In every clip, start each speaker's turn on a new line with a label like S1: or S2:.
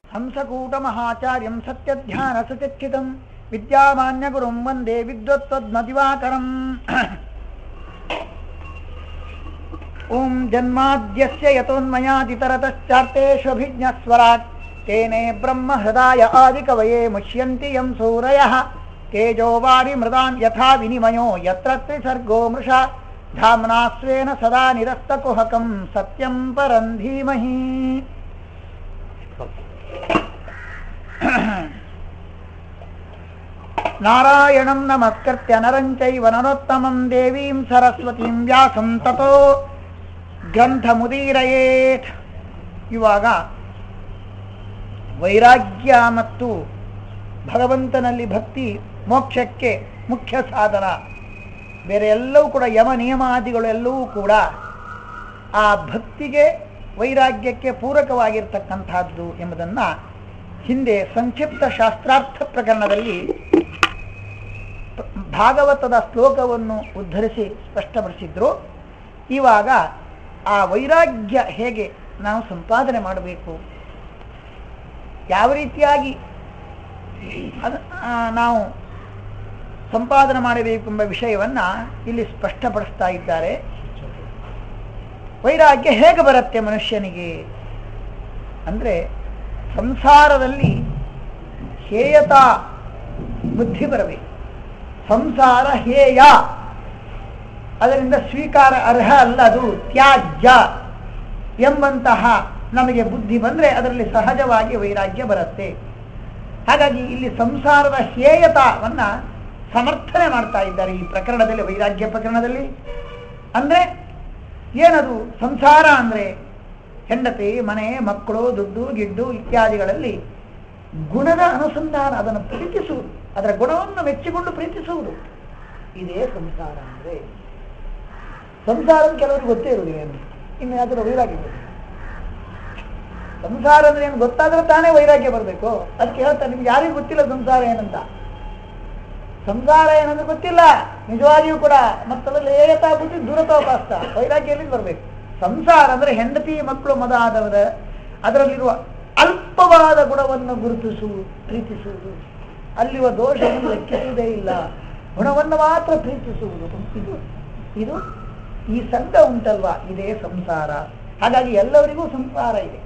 S1: ಹಂಸಕೂಟಮಹಾಚಾರ್ಯಂ ಸತ್ಯಧ್ಯಾನ ಸಚಿಚ್ಛಿತಂ ವಿದ್ಯಾಮಾನ್ಯಗುರುಂ ವಂದೇ ವಿದ್ವತ್ವದ್ಮದಿವಾಕರಂ ಓಂ ಜನ್ಮಾದ್ಯಸ್ಯ ಯತೋನ್ಮಯಾದಿತರತಶ್ಚಾರ್ತೇಷ್ವಭಿಜ್ಞಸ್ವರಾಟ್ ತೇನೇ ಬ್ರಹ್ಮ ಹೃದಯ ಆದಿಕವಯೇ ಮುಷ್ಯಂತಿ ಯಂ ಸೂರಯಃ ತೇಜೋ ವಾರಿ ಮೃದಾನ್ ಯಥಾ ವಿನಿಮಯೋ ಯತ್ರ ತ್ರಿಸರ್ಗೋ ಮೃಷಾ ಧಾಮ್ನಾ ಸ್ವೇನ ಸದಾ ನಿರಸ್ತಕುಹಕಂ ಸತ್ಯಂ ಪರಂ ಧೀಮಹಿ ನಾರಾಯಣಂ ನಮಸ್ಕೃತ್ಯ ನರಂ ಚೈವ ನರೋತ್ತಮಂ ದೇವೀಂ ಸರಸ್ವತೀಂ ವ್ಯಾಸಂ ತತೋ ಗ್ರಂಥ ಮುದೀರಯೇತ್ ಇವಾಗ ವೈರಾಗ್ಯ ಮತ್ತು ಭಗವಂತನಲ್ಲಿ ಭಕ್ತಿ ಮೋಕ್ಷಕ್ಕೆ ಮುಖ್ಯ ಸಾಧನ ಬೇರೆ ಎಲ್ಲವೂ ಕೂಡ ಯಮ ನಿಯಮಾದಿಗಳು ಎಲ್ಲವೂ ಕೂಡ ಆ ಭಕ್ತಿಗೆ ವೈರಾಗ್ಯಕ್ಕೆ ಪೂರಕವಾಗಿರ್ತಕ್ಕಂಥದ್ದು ಎಂಬುದನ್ನು ಹಿಂದೆ ಸಂಕ್ಷಿಪ್ತ ಶಾಸ್ತ್ರಾರ್ಥ ಪ್ರಕರಣದಲ್ಲಿ ಭಾಗವತದ ಶ್ಲೋಕವನ್ನು ಉದ್ಧರಿಸಿ ಸ್ಪಷ್ಟಪಡಿಸಿದ್ರು ಇವಾಗ ಆ ವೈರಾಗ್ಯ ಹೇಗೆ ನಾವು ಸಂಪಾದನೆ ಮಾಡಬೇಕು ಯಾವ ರೀತಿಯಾಗಿ ಅದ ಆ, ನಾವು ಸಂಪಾದನೆ ಮಾಡಬೇಕೆಂಬ ವಿಷಯವನ್ನ ಇಲ್ಲಿ ಸ್ಪಷ್ಟಪಡಿಸ್ತಾ ಇದ್ದಾರೆ ವೈರಾಗ್ಯ ಹೇಗೆ ಬರುತ್ತೆ ಮನುಷ್ಯನಿಗೆ ಅಂದ್ರೆ ಸಂಸಾರದಲ್ಲಿ ಹೇಯತಾ ಬುದ್ಧಿ ಬರಬೇಕು ಸಂಸಾರ ಹೇಯ ಅದರಿಂದ ಸ್ವೀಕಾರ ಅರ್ಹ ಅಲ್ಲ ಅದು ತ್ಯಾಜ್ಯ ಎಂಬಂತಹ ನಮಗೆ ಬುದ್ಧಿ ಬಂದ್ರೆ ಅದರಲ್ಲಿ ಸಹಜವಾಗಿ ವೈರಾಗ್ಯ ಬರುತ್ತೆ ಹಾಗಾಗಿ ಇಲ್ಲಿ ಸಂಸಾರದ ಹೇಯತವನ್ನ ಸಮರ್ಥನೆ ಮಾಡ್ತಾ ಇದ್ದಾರೆ ಈ ಪ್ರಕರಣದಲ್ಲಿ ವೈರಾಗ್ಯ ಪ್ರಕರಣದಲ್ಲಿ ಅಂದ್ರೆ ಏನದು ಸಂಸಾರ ಅಂದ್ರೆ ಹೆಂಡತಿ ಮನೆ ಮಕ್ಕಳು ದುಡ್ಡು ಗಿಡ್ಡು ಇತ್ಯಾದಿಗಳಲ್ಲಿ ಗುಣದ ಅನುಸಂಧಾನ ಅದನ್ನು ಪ್ರೀತಿಸುವುದು ಅದರ ಗುಣವನ್ನು ಮೆಚ್ಚಿಕೊಂಡು ಪ್ರೀತಿಸುವುದು ಇದೇ ಸಂಸಾರ ಅಂದ್ರೆ ಸಂಸಾರ ಅಂತ ಕೆಲವರಿಗೆ ಗೊತ್ತೇ ಇರುವುದಿಲ್ಲ ಏನು ಇನ್ನು ಯಾವ್ದಾದ್ರು ವೈರಾಗ್ಯ ಬರುತ್ತೆ. ಸಂಸಾರ ಅಂದ್ರೆ ಏನು ಗೊತ್ತಾದ್ರೆ ತಾನೇ ವೈರಾಗ್ಯ ಬರಬೇಕು ಅದಕ್ಕೆ ಹೇಳ್ತಾರೆ ನಿಮ್ಗೆ ಯಾರಿಗೂ ಗೊತ್ತಿಲ್ಲ ಸಂಸಾರ ಏನಂತ ಸಂಸಾರ ಏನಂದ್ರೆ ಗೊತ್ತಿಲ್ಲ ನಿಜವಾಗಿಯೂ ಕೂಡ ಮತ್ತದ್ರಲ್ಲಿ ಏಯತಾ ಬುದ್ಧಿ ದೂರತೋಪಾಸ್ತ ವೈರಾಗ್ಯ ಎಲ್ಲಿಂದ ಬರಬೇಕು ಸಂಸಾರ ಅಂದ್ರೆ ಹೆಂಡತಿ ಮಕ್ಕಳು ಮದ ಆದವರ ಅದರಲ್ಲಿರುವ ಅಲ್ಪವಾದ ಗುಣವನ್ನು ಗುರುತಿಸುವುದು ಪ್ರೀತಿಸುವುದು ಅಲ್ಲಿರುವ ದೋಷವನ್ನು ಲೆಕ್ಕಿಸುವುದೇ ಇಲ್ಲ ಗುಣವನ್ನು ಮಾತ್ರ ಪ್ರೀತಿಸುವುದು ಇದು ಇದು ಈ ಸಂಘ ಉಂಟಲ್ವಾ ಇದೇ ಸಂಸಾರ ಹಾಗಾಗಿ ಎಲ್ಲರಿಗೂ ಸಂಸಾರ ಇದೆ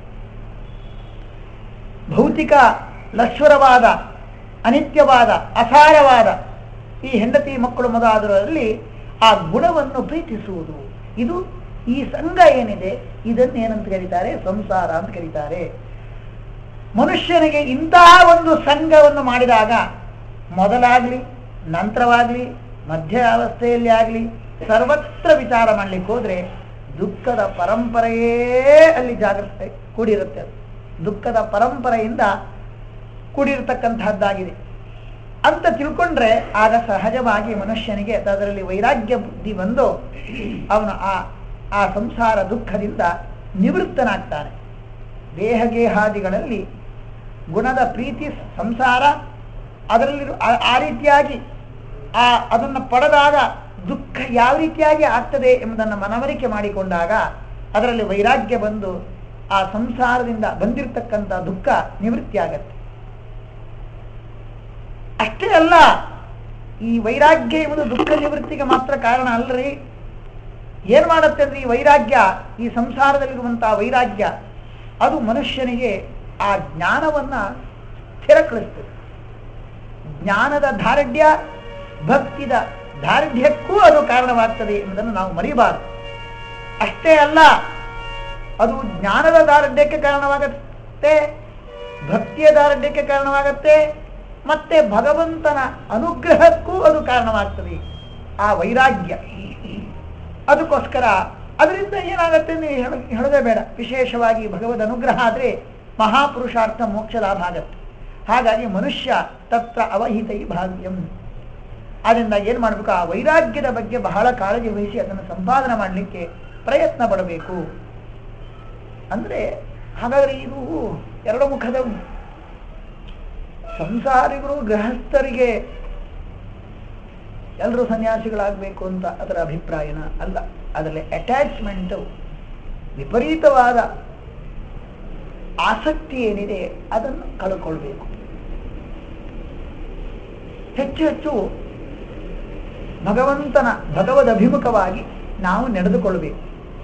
S1: ಭೌತಿಕ ಲಶ್ವರವಾದ ಅನಿತ್ಯವಾದ ಅಸಾರವಾದ ಈ ಹೆಂಡತಿ ಮಕ್ಕಳು ಮೊದಲಾದರಲ್ಲಿ ಆ ಗುಣವನ್ನು ಪ್ರೀತಿಸುವುದು ಇದು ಈ ಸಂಘ ಏನಿದೆ ಇದನ್ನು ಏನಂತ ಕರೀತಾರೆ ಸಂಸಾರ ಅಂತ ಕರೀತಾರೆ ಮನುಷ್ಯನಿಗೆ ಇಂತಹ ಒಂದು ಸಂಘವನ್ನು ಮಾಡಿದಾಗ ಮೊದಲಾಗ್ಲಿ ನಂತರವಾಗ್ಲಿ ಮಧ್ಯ ಅವಸ್ಥೆಯಲ್ಲಿ ಆಗಲಿ ಸರ್ವತ್ರ ವಿಚಾರ ಮಾಡ್ಲಿಕ್ಕೆ ಹೋದ್ರೆ ದುಃಖದ ಪರಂಪರೆಯೇ ಅಲ್ಲಿ ಜಾಗೃತ ಕೂಡಿರುತ್ತೆ ಅದು ದುಃಖದ ಪರಂಪರೆಯಿಂದ ಕೂಡಿರತಕ್ಕಂತಹದ್ದಾಗಿದೆ ಅಂತ ತಿಳ್ಕೊಂಡ್ರೆ ಆಗ ಸಹಜವಾಗಿ ಮನುಷ್ಯನಿಗೆ ಅದರಲ್ಲಿ ವೈರಾಗ್ಯ ಬುದ್ಧಿ ಬಂದು ಅವನು ಆ ಆ ಸಂಸಾರ ದುಃಖದಿಂದ ನಿವೃತ್ತನಾಗ್ತಾನೆ ದೇಹಗೇಹಾದಿಗಳಲ್ಲಿ ಗುಣದ ಪ್ರೀತಿ ಸಂಸಾರ ಅದರಲ್ಲಿ ಆ- ಆ ರೀತಿಯಾಗಿ ಆ ಅದನ್ನು ಪಡೆದಾಗ ದುಃಖ ಯಾವ ರೀತಿಯಾಗಿ ಆಗ್ತದೆ ಎಂಬುದನ್ನು ಮನವರಿಕೆ ಮಾಡಿಕೊಂಡಾಗ ಅದರಲ್ಲಿ ವೈರಾಗ್ಯ ಬಂದು ಆ ಸಂಸಾರದಿಂದ ಬಂದಿರತಕ್ಕಂಥ ದುಃಖ ನಿವೃತ್ತಿ ಆಗತ್ತೆ ಅಷ್ಟೇ ಅಲ್ಲ ಈ ವೈರಾಗ್ಯ ಎಂಬುದು ದುಃಖ ನಿವೃತ್ತಿಗೆ ಮಾತ್ರ ಕಾರಣ ಅಲ್ಲರಿ ಏನ್ ಮಾಡುತ್ತೆ ಅಂದ್ರೆ ಈ ವೈರಾಗ್ಯ ಈ ಸಂಸಾರದಲ್ಲಿರುವಂತಹ ವೈರಾಗ್ಯ ಅದು ಮನುಷ್ಯನಿಗೆ ಆ ಜ್ಞಾನವನ್ನ ಸ್ಥಿರಗೊಳಿಸ್ತದೆ ಜ್ಞಾನದ ದಾರ್ಢ್ಯ ಭಕ್ತಿದ ದಾರ್ಢ್ಯಕ್ಕೂ ಅದು ಕಾರಣವಾಗ್ತದೆ ಎಂಬುದನ್ನು ನಾವು ಮರಿಬಾರದು ಅಷ್ಟೇ ಅಲ್ಲ ಅದು ಜ್ಞಾನದ ದಾರ್ಢ್ಯಕ್ಕೆ ಕಾರಣವಾಗತ್ತೆ ಭಕ್ತಿಯ ದಾರ್ಢ್ಯಕ್ಕೆ ಕಾರಣವಾಗತ್ತೆ ಮತ್ತೆ ಭಗವಂತನ ಅನುಗ್ರಹಕ್ಕೂ ಅದು ಕಾರಣವಾಗ್ತದೆ ಆ ವೈರಾಗ್ಯ ಅದಕ್ಕೋಸ್ಕರ ಅದರಿಂದ ಏನಾಗತ್ತೆ ಅಂದ್ರೆ ಹೇಳ- ಹೇಳೋದೇ ಬೇಡ ವಿಶೇಷವಾಗಿ ಭಗವದ್ ಅನುಗ್ರಹ ಆದ್ರೆ ಮಹಾಪುರುಷಾರ್ಥ ಮೋಕ್ಷ ಲಾಭ ಆಗತ್ತೆ ಹಾಗಾಗಿ ಮನುಷ್ಯ ತತ್ರ ಅವಹಿತೈ ಭಾಗ್ಯಂ ಆದ್ರಿಂದ ಏನ್ ಮಾಡ್ಬೇಕು ಆ ವೈರಾಗ್ಯದ ಬಗ್ಗೆ ಬಹಳ ಕಾಳಜಿ ವಹಿಸಿ ಅದನ್ನು ಸಂಪಾದನೆ ಮಾಡಲಿಕ್ಕೆ ಪ್ರಯತ್ನ ಪಡಬೇಕು ಅಂದ್ರೆ ಹಾಗಾದ್ರೆ ಇದು ಎರಡು ಮುಖದ ಸಂಸಾರಿಗಳು ಗೃಹಸ್ಥರಿಗೆ ಎಲ್ಲರೂ ಸನ್ಯಾಸಿಗಳಾಗಬೇಕು ಅಂತ ಅದರ ಅಭಿಪ್ರಾಯನ ಅಲ್ಲ ಅದರಲ್ಲಿ ಅಟ್ಯಾಚ್ಮೆಂಟ್ ವಿಪರೀತವಾದ ಆಸಕ್ತಿ ಏನಿದೆ ಅದನ್ನು ಕಳ್ಕೊಳ್ಬೇಕು ಹೆಚ್ಚು ಹೆಚ್ಚು ಭಗವಂತನ ಭಗವದ್ ಅಭಿಮುಖವಾಗಿ ನಾವು ನಡೆದುಕೊಳ್ಬೇಕು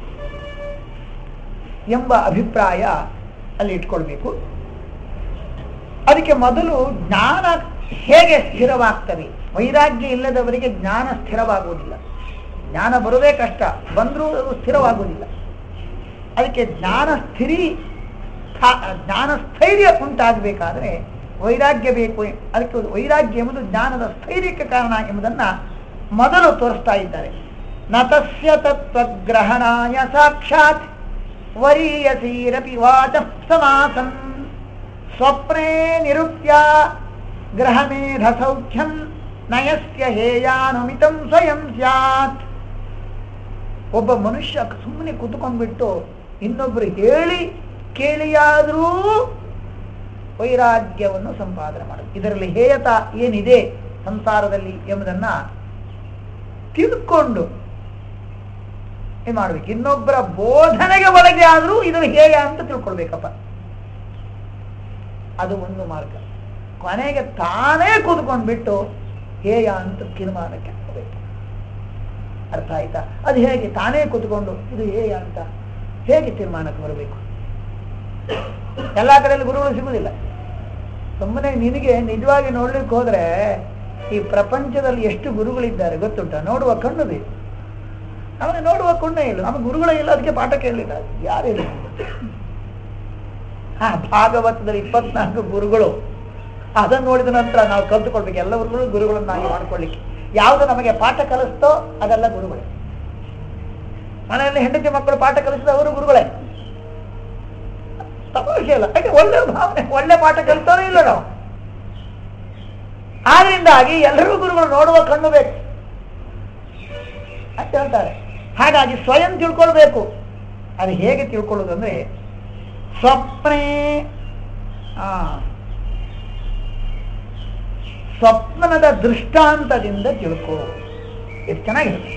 S1: ಎಂಬ ಅಭಿಪ್ರಾಯ ಅಲ್ಲಿ ಇಟ್ಕೊಳ್ಬೇಕು ಅದಕ್ಕೆ ಮೊದಲು ಜ್ಞಾನ ಹೇಗೆ ಸ್ಥಿರವಾಗ್ತದೆ ವೈರಾಗ್ಯ ಇಲ್ಲದವರಿಗೆ ಜ್ಞಾನ ಸ್ಥಿರವಾಗುವುದಿಲ್ಲ ಜ್ಞಾನ ಬರೋದೇ ಕಷ್ಟ ಬಂದರೂ ಅದು ಸ್ಥಿರವಾಗುವುದಿಲ್ಲ ಅದಕ್ಕೆ ಜ್ಞಾನ ಸ್ಥಿರಿ ಸ್ಥಾ- ಜ್ಞಾನ ಸ್ಥೈರ್ಯ ಉಂಟಾಗಬೇಕಾದ್ರೆ ವೈರಾಗ್ಯ ಬೇಕು ಅದಕ್ಕೆ ವೈರಾಗ್ಯ ಎಂಬುದು ಜ್ಞಾನದ ಸ್ಥೈರ್ಯಕ್ಕೆ ಕಾರಣ ಎಂಬುದನ್ನ ಮೊದಲು ತೋರಿಸ್ತಾ ಇದ್ದಾರೆ ನತಸ್ಯ ತತ್ವಗ್ರಹಣಾಯ ಸಾಕ್ಷಾತ್ ವರೀಯಸೀರಪಿ ವಾಚ ಸಮಾಸನ್ ಸ್ವಪ್ನೇ ನಿರುಕ್ತ್ಯ ಗ್ರಹಮೇಧ ಸೌಖ್ಯಂ ನಯಸ್ಯ ಹೇಯಾನುಮಿತಂ ಸ್ವಯಂ ಸ್ಯಾತ್ ಒಬ್ಬ ಮನುಷ್ಯ ಸುಮ್ಮನೆ ಕುತ್ಕೊಂಡ್ಬಿಟ್ಟು ಇನ್ನೊಬ್ರು ಹೇಳಿ ಕೇಳಿಯಾದರೂ ವೈರಾಗ್ಯವನ್ನು ಸಂಪಾದನೆ ಮಾಡುದು ಇದರಲ್ಲಿ ಹೇಯತ ಏನಿದೆ ಸಂಸಾರದಲ್ಲಿ ಎಂಬುದನ್ನ ತಿಳ್ಕೊಂಡು ಏನ್ ಮಾಡ್ಬೇಕು ಇನ್ನೊಬ್ಬರ ಬೋಧನೆಗೆ ಒಳಗೆ ಆದರೂ ಇದನ್ನು ಹೇಯ ಅಂತ ತಿಳ್ಕೊಳ್ಬೇಕಪ್ಪ ಅದು ಒಂದು ಮಾರ್ಗ ಕೊನೆಗೆ ತಾನೇ ಕೂತ್ಕೊಂಡ್ಬಿಟ್ಟು ಹೇಯ ಅಂತ ತೀರ್ಮಾನಕ್ಕೆ ಹೋಗ್ಬೇಕು ಅರ್ಥ ಆಯ್ತಾ ಅದು ಹೇಗೆ ತಾನೇ ಕೂತ್ಕೊಂಡು ಇದು ಹೇಯ ಅಂತ ಹೇಗೆ ತೀರ್ಮಾನಕ್ಕೆ ಬರಬೇಕು ಎಲ್ಲಾ ಕಡೆಯಲ್ಲಿ ಗುರುಗಳು ಸಿಗುವುದಿಲ್ಲ ಸುಮ್ಮನೆ ನಿನಗೆ ನಿಜವಾಗಿ ನೋಡ್ಲಿಕ್ಕೆ ಹೋದ್ರೆ ಈ ಪ್ರಪಂಚದಲ್ಲಿ ಎಷ್ಟು ಗುರುಗಳಿದ್ದಾರೆ ಗೊತ್ತುಂಟ ನೋಡುವ ಕಣ್ಣು ಬೇಕು ನಮಗೆ ನೋಡುವ ಕಣ್ಣೇ ಇಲ್ಲ ನಮಗೆ ಗುರುಗಳೇ ಇಲ್ಲ ಅದಕ್ಕೆ ಪಾಠ ಕೇಳಲಿಲ್ಲ ಯಾರಿಲ್ಲ ಹಾ ಭಾಗವತದಲ್ಲಿ ಇಪ್ಪತ್ನಾಲ್ಕು ಗುರುಗಳು ಅದನ್ನು ನೋಡಿದ ನಂತರ ನಾವು ಕಲ್ತುಕೊಳ್ಬೇಕು ಎಲ್ಲ ಗುರುಗಳು ಗುರುಗಳನ್ನಾಗಿ ಮಾಡ್ಕೊಳ್ಳಿಕ್ಕೆ ಯಾವುದು ನಮಗೆ ಪಾಠ ಕಲಿಸ್ತೋ ಅದೆಲ್ಲ ಗುರುಗಳೇ ಮನೆಯಲ್ಲಿ ಹೆಂಡತಿ ಮಕ್ಕಳು ಪಾಠ ಕಲಿಸಿದ ಅವರು ಗುರುಗಳೇ ತಮಾಷೆ ಇಲ್ಲ ಯಾಕೆ ಒಳ್ಳೆ ಭಾವನೆ ಒಳ್ಳೆ ಪಾಠ ಕಲಿತಾರೋ ಇಲ್ಲ ನಾವು ಆದ್ರಿಂದಾಗಿ ಎಲ್ಲರಿಗೂ ಗುರುಗಳು ನೋಡುವ ಕಣ್ಣು ಬೇಕು ಅಂತ ಹೇಳ್ತಾರೆ ಹಾಗಾಗಿ ಸ್ವಯಂ ತಿಳ್ಕೊಳ್ಬೇಕು ಅದು ಹೇಗೆ ತಿಳ್ಕೊಳ್ಳೋದು ಅಂದ್ರೆ ಸ್ವಪ್ನೇ ಆ ಸ್ವಪ್ನದ ದೃಷ್ಟಾಂತದಿಂದ ತಿಳ್ಕೋ ಎಷ್ಟು ಚೆನ್ನಾಗಿರುತ್ತೆ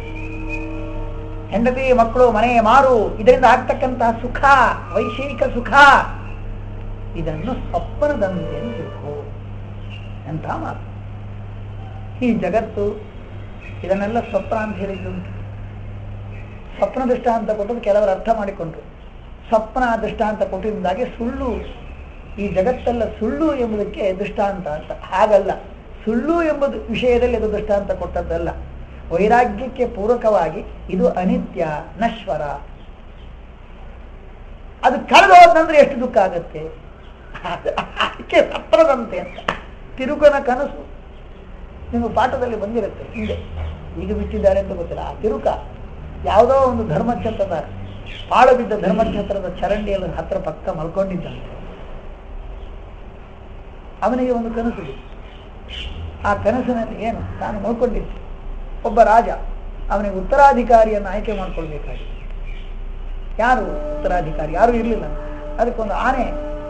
S1: ಹೆಂಡತಿ ಮಕ್ಕಳು ಮನೆ ಮಾರು ಇದರಿಂದ ಆಗ್ತಕ್ಕಂತಹ ಸುಖ ವೈಷಯಿಕ ಸುಖ ಇದನ್ನು ಸ್ವಪ್ನದಂತೆ ತಿಳ್ಕೋ ಎಂತ ಮಾತು ಈ ಜಗತ್ತು ಇದನ್ನೆಲ್ಲ ಸ್ವಪ್ನ ಅಂತ ಹೇಳಿದ್ದುಂಟು ಸ್ವಪ್ನ ದೃಷ್ಟಾಂತ ಕೊಟ್ಟದ್ದು ಕೆಲವರು ಅರ್ಥ ಮಾಡಿಕೊಂಡ್ರು ಸ್ವಪ್ನ ದೃಷ್ಟಾಂತ ಕೊಟ್ಟಿದ್ದಾಗೆ ಸುಳ್ಳು ಈ ಜಗತ್ತೆಲ್ಲ ಸುಳ್ಳು ಎಂಬುದಕ್ಕೆ ದೃಷ್ಟಾಂತ ಅಂತ ಹಾಗಲ್ಲ ಸುಳ್ಳು ಎಂಬುದು ವಿಷಯದಲ್ಲಿ ಅದು ದೃಷ್ಟಾಂತ ಕೊಟ್ಟದ್ದಲ್ಲ ವೈರಾಗ್ಯಕ್ಕೆ ಪೂರಕವಾಗಿ ಇದು ಅನಿತ್ಯ ನಶ್ವರ ಅದು ಕಳೆದು ಹೋದಂದ್ರೆ ಎಷ್ಟು ದುಃಖ ಆಗತ್ತೆ ಅದಕ್ಕೆ ಸಪ್ರದಂತೆ ಅಂತ ತಿರುಗನ ಕನಸು ನಿಮಗೆ ಪಾಠದಲ್ಲಿ ಬಂದಿರುತ್ತೆ ಹಿಂದೆ ಈಗ ಬಿಟ್ಟಿದ್ದಾರೆ ಅಂತ ಗೊತ್ತಿಲ್ಲ ಆ ತಿರುಕ ಯಾವುದೋ ಒಂದು ಧರ್ಮಛತ್ರದ ಪಾಳು ಬಿದ್ದ ಧರ್ಮಛತ್ರದ ಚರಂಡಿಯಲ್ಲಿ ಹತ್ರ ಪಕ್ಕ ಮಲ್ಕೊಂಡಿದ್ದಾನೆ ಅವನಿಗೆ ಒಂದು ಕನಸು ಬಿತ್ತು. ಆ ಕನಸಿನಲ್ಲಿ ಏನು ತಾನು ಮಲ್ಕೊಂಡಿದ್ದ ಒಬ್ಬ ರಾಜ ಅವನಿಗೆ ಉತ್ತರಾಧಿಕಾರಿಯನ್ನು ಆಯ್ಕೆ ಮಾಡ್ಕೊಳ್ಬೇಕಾಗಿತ್ತು ಯಾರು ಉತ್ತರಾಧಿಕಾರಿ ಯಾರು ಇರಲಿಲ್ಲ ಅದಕ್ಕೊಂದು ಆನೆ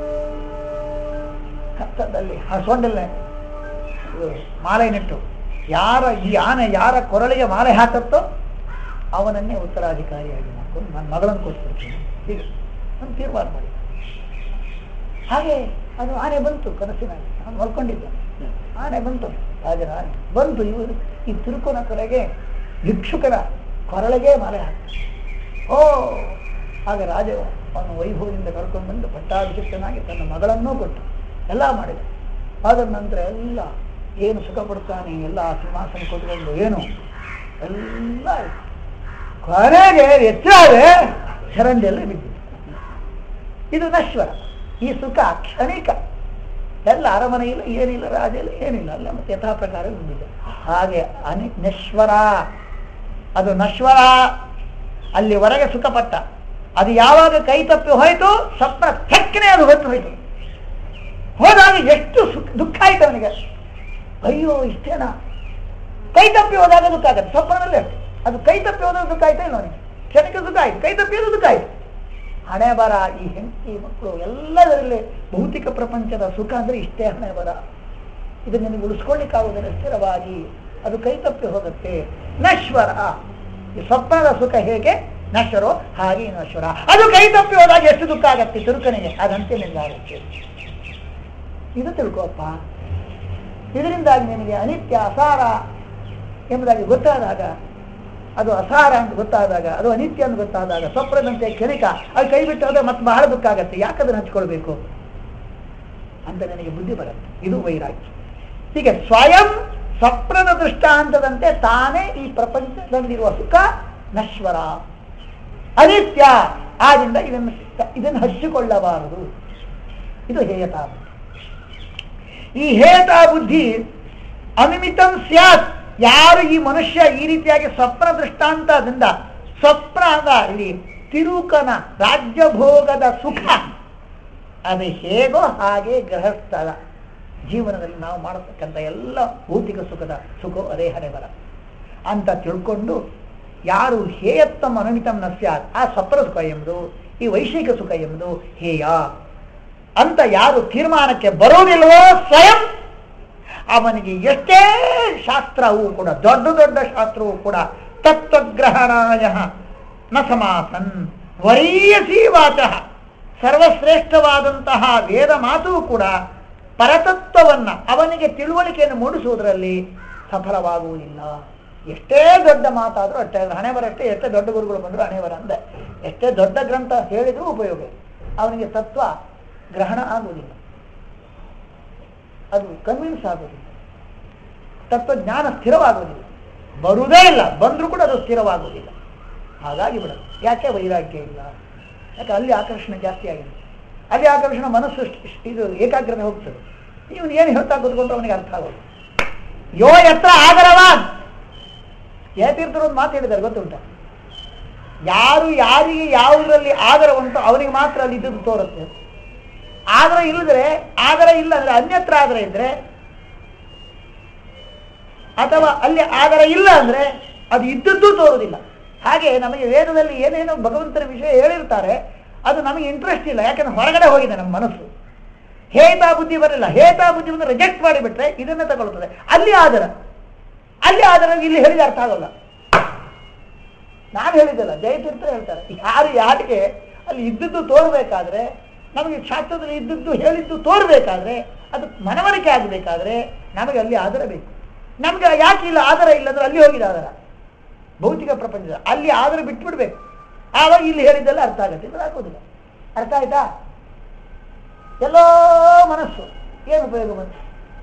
S1: ಹತ್ತದಲ್ಲಿ ಆ ಸೊಂಡಲ್ಲೇ ಮಾಲೆ ನೆಟ್ಟು ಯಾರ ಈ ಆನೆ ಯಾರ ಕೊರಳಿಗೆ ಮಾಲೆ ಹಾಕತ್ತೋ ಅವನನ್ನೇ ಉತ್ತರಾಧಿಕಾರಿಯಾಗಿ ಮಾಡ್ಕೊಂಡು ನನ್ನ ಮಗಳನ್ನು ಕೊಟ್ಬಿಡ್ತೀನಿ ಹೀಗೆ ಒಂದು ತೀರ್ಮಾನ ಮಾಡಿ ಹಾಗೆ ಅದು ಆನೆ ಬಂತು ಕನಸಿನಲ್ಲಿ ಅವನು ಮಲ್ಕೊಂಡಿದ್ದ ಆನೆ ಬಂತು ರಾಜರ ಆನೆ ಬಂತು ಇವರು ಈ ತಿರುಕುನ ಕಡೆಗೆ ಭಿಕ್ಷುಕರ ಕೊರಳಿಗೆ ಮಾಲೆ ಹಾಕ್ತ ಓ ಆಗ ರಾಜ ಅವನು ವೈಭವದಿಂದ ಕರ್ಕೊಂಡು ಬಂದು ಪಟ್ಟಾಭಿಷಿಕ್ತನಾಗಿ ತನ್ನ ಮಗಳನ್ನೂ ಕೊಟ್ಟು ಎಲ್ಲ ಮಾಡಿದ ಆದ ನಂತರ ಎಲ್ಲ ಏನು ಸುಖ ಪಡ್ತಾನೆ ಎಲ್ಲ ಆ ಸಿಂಹಾಸನ ಕೊಟ್ಕೊಂಡು ಏನು ಎಲ್ಲ ಆಯ್ತು. ಕೊನೆಗೆ ಎಚ್ಚಾರೆ ಚರಂಡಿಯಲ್ಲೇ ಬಿದ್ದಿತ್ತು ಇದು ನಶ್ವರ ಈ ಸುಖ ಕ್ಷಣಿಕ ಎಲ್ಲ ಅರಮನೆ ಇಲ್ಲ ಏನಿಲ್ಲ ರಾಜ ಇಲ್ಲ ಏನಿಲ್ಲ ಅಲ್ಲ ಮತ್ತೆ ಯಥಾ ಪ್ರಕಾರ ಬಿದ್ದಿದೆ ಹಾಗೆ ಅನಿ ನಶ್ವರ ಅದು ನಶ್ವರ ಅಲ್ಲಿವರೆಗೆ ಸುಖಪಟ್ಟ ಅದು ಯಾವಾಗ ಕೈ ತಪ್ಪಿ ಹೋಯ್ತು ಸ್ವಪ್ನ ತಕ್ಕನೆ ಅದು ಹೊತ್ತು ಹೋಯ್ತು ಹೋದಾಗ ಎಷ್ಟು ಸುಖ ದುಃಖ ಆಯ್ತು ಅವನಿಗೆ ಅಯ್ಯೋ ಇಷ್ಟೇನಾ ಕೈ ತಪ್ಪಿ ಹೋದಾಗ ದುಃಖ ಆಗತ್ತೆ ಸ್ವಪ್ನದಲ್ಲಿ ಅಷ್ಟೇ ಅದು ಕೈ ತಪ್ಪಿ ಹೋದಾಗ ದುಃಖ ಆಯ್ತಾ ಇಲ್ಲ ಅವನಿಗೆ ಕ್ಷಣಿಕ ದುಃಖ ಆಯ್ತು ಕೈ ತಪ್ಪಿ ಹೋದ ದುಃಖ ಆಯ್ತು ಹಣೆ ಬರ ಈ ಹೆಂಡತಿ ಮಕ್ಕಳು ಎಲ್ಲದರಲ್ಲಿ ಭೌತಿಕ ಪ್ರಪಂಚದ ಸುಖ ಅಂದ್ರೆ ಇಷ್ಟೇ ಹಣೆ ಬರ ಇದು ನಿನಗೆ ಉಳಿಸ್ಕೊಳ್ಳಿಕ್ಕಾಗುವುದಿಲ್ಲ ಸ್ಥಿರವಾಗಿ ಅದು ಕೈ ತಪ್ಪಿ ಹೋಗುತ್ತೆ ನಶ್ವರ ಈ ಸ್ವಪ್ನದ ಸುಖ ಹೇಗೆ ನಶ್ವರೋ ಹಾಗೆ ನಶ್ವರ ಅದು ಕೈ ತಪ್ಪಿ ಹೋದಾಗ ಎಷ್ಟು ದುಃಖ ಆಗತ್ತೆ ತಿರುಕನಿಗೆ ಅದಂತೆ ನಿಲ್ಲಾಗುತ್ತೆ ಇದು ತಿಳ್ಕೋಪ್ಪ ಇದರಿಂದಾಗಿ ನಿನಗೆ ಅನಿತ್ಯ ಅಸಾರ ಎಂಬುದಾಗಿ ಗೊತ್ತಾದಾಗ ಅದು ಅಸಾರ ಅಂತ ಗೊತ್ತಾದಾಗ ಅದು ಅನಿತ್ಯ ಅಂತ ಗೊತ್ತಾದಾಗ ಸ್ವಪ್ನದಂತೆ ಕ್ಷಣಿಕ ಅದು ಕೈ ಬಿಟ್ಟು ಹೋದ್ರೆ ಮತ್ತೆ ಬಹಳ ದುಃಖ ಆಗತ್ತೆ ಯಾಕೆ ಅದನ್ನು ಹಂಚ್ಕೊಳ್ಬೇಕು ಅಂತ ನನಗೆ ಬುದ್ಧಿ ಬರುತ್ತೆ ಇದು ವೈರಾಗ್ಯ ಹೀಗೆ ಸ್ವಯಂ ಸ್ವಪ್ನದ ದೃಷ್ಟಾಂತದಂತೆ ತಾನೇ ಈ ಪ್ರಪಂಚದಲ್ಲಿರುವ ಸುಖ ನಶ್ವರ ಅನಿತ್ಯ ಆದ್ರಿಂದ ಇದನ್ನು ಇದನ್ನು ಹಚ್ಚಿಕೊಳ್ಳಬಾರದು ಇದು ಹೇಯತಾ ಬುದ್ಧಿ ಈ ಹೇಯತಾ ಬುದ್ಧಿ ಅನಿಮಿತಂ ಸ್ಯಾತ್ ಯಾರು ಈ ಮನುಷ್ಯ ಈ ರೀತಿಯಾಗಿ ಸ್ವಪ್ನ ದೃಷ್ಟಾಂತದಿಂದ ಸ್ವಪ್ನದ ಇಲ್ಲಿ ತಿರುಕನ ರಾಜ್ಯಭೋಗದ ಸುಖ ಅದು ಹೇಗೋ ಹಾಗೆ ಗೃಹಸ್ಥರ ಜೀವನದಲ್ಲಿ ನಾವು ಮಾಡತಕ್ಕಂಥ ಎಲ್ಲ ಭೌತಿಕ ಸುಖದ ಸುಖ ಅದೇ ಹಣೆ ಬರ ಅಂತ ತಿಳ್ಕೊಂಡು ಯಾರು ಹೇಯತ್ತಂ ಅನುಮಿತಂ ನಸ್ಯಾತ್ ಆ ಸ್ವಪ್ನ ಸುಖ ಎಂಬುದು ಈ ವೈಶ್ವಿಕ ಸುಖ ಎಂಬುದು ಹೇಯ ಅಂತ ಯಾರು ತೀರ್ಮಾನಕ್ಕೆ ಬರೋದಿಲ್ವೋ ಸ್ವಯಂ ಅವನಿಗೆ ಎಷ್ಟೇ ಶಾಸ್ತ್ರವೂ ಕೂಡ ದೊಡ್ಡ ದೊಡ್ಡ ಶಾಸ್ತ್ರವೂ ಕೂಡ ತತ್ವಗ್ರಹಣಾಯ ನ ಸಮಾಸನ್ ವರೀಯಸಿ ವಾಚಃ ಸರ್ವಶ್ರೇಷ್ಠವಾದಂತಹ ವೇದ ಮಾತು ಕೂಡ ಪರತತ್ವವನ್ನ ಅವನಿಗೆ ತಿಳುವಳಿಕೆಯನ್ನು ಮೂಡಿಸುವುದರಲ್ಲಿ ಸಫಲವಾಗುವುದಿಲ್ಲ ಎಷ್ಟೇ ದೊಡ್ಡ ಮಾತಾದರೂ ಅಷ್ಟೇ ಹಣೆ ಬರಷ್ಟೇ ಎಷ್ಟೇ ದೊಡ್ಡ ಗುರುಗಳು ಬಂದರೂ ಹಣೆ ಬರ ಅಂದೆ ಎಷ್ಟೇ ದೊಡ್ಡ ಗ್ರಂಥ ಹೇಳಿದರೂ ಉಪಯೋಗ ಇಲ್ಲ. ಅವನಿಗೆ ತತ್ವ ಗ್ರಹಣ ಆಗುವುದಿಲ್ಲ ಅದು ಕನ್ವಿನ್ಸ್ ಆಗುವುದಿಲ್ಲ ತತ್ವಜ್ಞಾನ ಸ್ಥಿರವಾಗುವುದಿಲ್ಲ ಬರುವುದೇ ಇಲ್ಲ ಬಂದರೂ ಕೂಡ ಅದು ಸ್ಥಿರವಾಗುವುದಿಲ್ಲ ಹಾಗಾಗಿ ಬಿಡೋದು ಯಾಕೆ ವೈರಾಗ್ಯ ಇಲ್ಲ ಯಾಕೆ ಅಲ್ಲಿ ಆಕರ್ಷಣೆ ಜಾಸ್ತಿ ಆಗಿದೆ ಅಲ್ಲಿ ಆಕರ್ಷಣೆ ಮನಸ್ಸು ಇಷ್ಟ್- ಇಷ್ಟ್ ಇದು ಏಕಾಗ್ರತೆ ಹೋಗ್ತದೆ ಇವನು ಏನು ಹೇಳ್ತಾ ಕೂತ್ಕೊಂಡ್ರೆ ಅವನಿಗೆ ಅರ್ಥ ಆಗೋದು ಯೋ ಎತ್ರ ಆಗರವಾನ್ ಏತೀರ್ಥರು ಒಂದು ಮಾತು ಹೇಳಿದ್ದಾರೆ ಗೊತ್ತುಂಟ ಯಾರು ಯಾರಿಗೆ ಯಾವುದರಲ್ಲಿ ಆದರ ಉಂಟು ಅವನಿಗೆ ಮಾತ್ರ ಅಲ್ಲಿ ಇದ್ದದ್ದು ತೋರುತ್ತೆ ಆದರ ಇಲ್ಲದ್ರೆ ಆದರ ಇಲ್ಲ ಅಂದ್ರೆ ಅನ್ಯತ್ರ ಆದರ ಇದ್ರೆ ಅಥವಾ ಅಲ್ಲಿ ಆದರ ಇಲ್ಲ ಅಂದ್ರೆ ಅದು ಇದ್ದದ್ದು ತೋರುವುದಿಲ್ಲ ಹಾಗೆ ನಮಗೆ ವೇದದಲ್ಲಿ ಏನೇನೋ ಭಗವಂತನ ವಿಷಯ ಹೇಳಿರ್ತಾರೆ ಅದು ನಮಗೆ ಇಂಟ್ರೆಸ್ಟ್ ಇಲ್ಲ ಯಾಕಂದ್ರೆ ಹೊರಗಡೆ ಹೋಗಿದೆ ನಮ್ಮ ಮನಸ್ಸು ಹೇತಾ ಬುದ್ಧಿ ಬರಲಿಲ್ಲ ಹೇತಾ ಬುದ್ಧಿ ಬಂದು ರಿಜೆಕ್ಟ್ ಮಾಡಿಬಿಟ್ರೆ ಇದನ್ನೇ ತಗೊಳ್ತದೆ ಅಲ್ಲಿ ಆದರ ಅಲ್ಲಿ ಆದರ ಇಲ್ಲಿ ಹೇಳಿದ ಅರ್ಥ ಆಗೋಲ್ಲ ನಾನು ಹೇಳಿದ್ದಲ್ಲ ಜಯತೀರ್ಥ ಹೇಳ್ತಾರೆ ಯಾರು ಯಾರಿಗೆ ಅಲ್ಲಿ ಇದ್ದದ್ದು ತೋರ್ಬೇಕಾದ್ರೆ ನಮಗೆ ಶಾಸ್ತ್ರದಲ್ಲಿ ಇದ್ದದ್ದು ಹೇಳಿದ್ದು ತೋರ್ಬೇಕಾದ್ರೆ ಅದು ಮನವರಿಕೆ ಆಗಬೇಕಾದ್ರೆ ನಮಗೆ ಅಲ್ಲಿ ಆದರ ಬೇಕು ನಮ್ಗೆ ಯಾಕೆ ಇಲ್ಲ ಆದರ ಇಲ್ಲ ಅಂದ್ರೆ ಅಲ್ಲಿ ಹೋಗಿದೆ ಆದರ ಭೌತಿಕ ಪ್ರಪಂಚದ ಅಲ್ಲಿ ಆದರ ಬಿಟ್ಬಿಡ್ಬೇಕು ಆವಾಗ ಇಲ್ಲಿ ಹೇಳಿದ್ದೆಲ್ಲ ಅರ್ಥ ಆಗುತ್ತೆ ಇದು ಆಗೋದಿಲ್ಲ ಅರ್ಥ ಆಯ್ತಾ ಎಲ್ಲೋ ಮನಸ್ಸು ಏನು ಉಪಯೋಗ ಬಂತು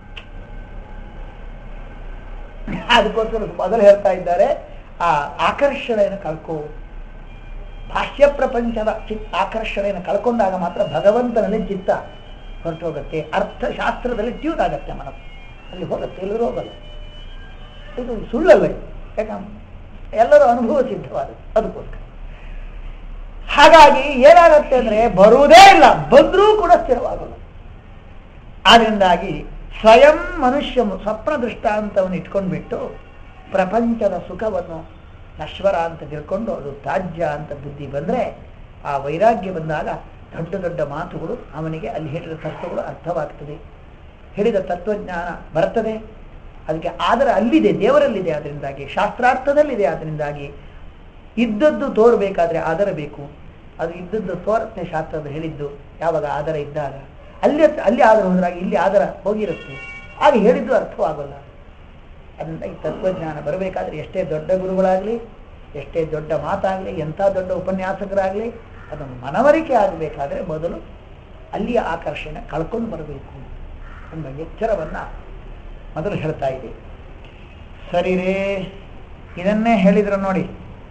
S1: ಅದಕ್ಕೋಸ್ಕರ ಮೊದಲು ಹೇಳ್ತಾ ಇದ್ದಾರೆ ಆ ಆಕರ್ಷಣೆಯನ್ನು ಕಳ್ಕೋ ಬಾಹ್ಯ ಪ್ರಪಂಚದ ಚಿತ್ ಆಕರ್ಷಣೆಯನ್ನು ಕಳ್ಕೊಂಡಾಗ ಮಾತ್ರ ಭಗವಂತನಲ್ಲಿ ಚಿತ್ತ ಹೊರಟೋಗುತ್ತೆ ಅರ್ಥಶಾಸ್ತ್ರದಲ್ಲಿ ಟ್ಯೂನ್ ಆಗತ್ತೆ ಮನಸ್ಸು ಅಲ್ಲಿ ಹೋಗುತ್ತೆ ಎಲ್ಲರೂ ಹೋಗಲ್ಲ ಇದು ಸುಳ್ಳಲ್ಲ ಇದು ಯಾಕಂದ್ರೆ ಎಲ್ಲರೂ ಅನುಭವ ಸಿದ್ಧವಾದ ಅದಕ್ಕೋಸ್ಕರ ಹಾಗಾಗಿ ಏನಾಗತ್ತೆ ಅಂದ್ರೆ ಬರುವುದೇ ಇಲ್ಲ ಬಂದರೂ ಕೂಡ ಸ್ಥಿರವಾಗಲ್ಲ ಆದ್ರಿಂದಾಗಿ ಸ್ವಯಂ ಮನುಷ್ಯ ಸ್ವಪ್ನ ದೃಷ್ಟಾಂತವನ್ನು ಇಟ್ಕೊಂಡ್ಬಿಟ್ಟು ಪ್ರಪಂಚದ ಸುಖವನ್ನು ನಶ್ವರ ಅಂತ ತಿಳ್ಕೊಂಡು ಅದು ತ್ಯಾಜ್ಯ ಅಂತ ಬುದ್ಧಿ ಬಂದ್ರೆ ಆ ವೈರಾಗ್ಯ ಬಂದಾಗ ದೊಡ್ಡ ದೊಡ್ಡ ಮಾತುಗಳು ಅವನಿಗೆ ಅಲ್ಲಿ ಹೇಳಿದ ತತ್ವಗಳು ಅರ್ಥವಾಗ್ತದೆ ಹೇಳಿದ ತತ್ವಜ್ಞಾನ ಬರ್ತದೆ ಅದಕ್ಕೆ ಆದರ ಅಲ್ಲಿದೆ ದೇವರಲ್ಲಿದೆ ಅದರಿಂದಾಗಿ ಶಾಸ್ತ್ರಾರ್ಥದಲ್ಲಿದೆ ಅದರಿಂದಾಗಿ ಇದ್ದದ್ದು ತೋರಬೇಕಾದ್ರೆ ಆದರ ಬೇಕು ಅದು ಇದ್ದದ್ದು ತೋರತ್ತೆ ಶಾಸ್ತ್ರದ ಹೇಳಿದ್ದು ಯಾವಾಗ ಆದರ ಇದ್ದಾಗ ಅಲ್ಲಿ ಅಲ್ಲಿ ಆದರ ಹೋದಾಗ ಇಲ್ಲಿ ಆದರ ಹೋಗಿರುತ್ತೆ ಆಗ ಹೇಳಿದ್ದು ಅರ್ಥವಾಗಲ್ಲ ಅದರಿಂದ ಈ ತತ್ವಜ್ಞಾನ ಬರಬೇಕಾದ್ರೆ ಎಷ್ಟೇ ದೊಡ್ಡ ಗುರುಗಳಾಗಲಿ ಎಷ್ಟೇ ದೊಡ್ಡ ಮಾತಾಗಲಿ ಎಂಥ ದೊಡ್ಡ ಉಪನ್ಯಾಸಕರಾಗಲಿ ಅದನ್ನು ಮನವರಿಕೆ ಆಗಬೇಕಾದ್ರೆ ಮೊದಲು ಅಲ್ಲಿಯ ಆಕರ್ಷಣೆ ಕಳ್ಕೊಂಡು ಬರಬೇಕು ಎಂಬ ಎಚ್ಚರವನ್ನು ಮೊದಲು ಹೇಳ್ತಾ ಇದೆ ಸರಿ ರೇ ಇದನ್ನೇ ಹೇಳಿದ್ರು ನೋಡಿ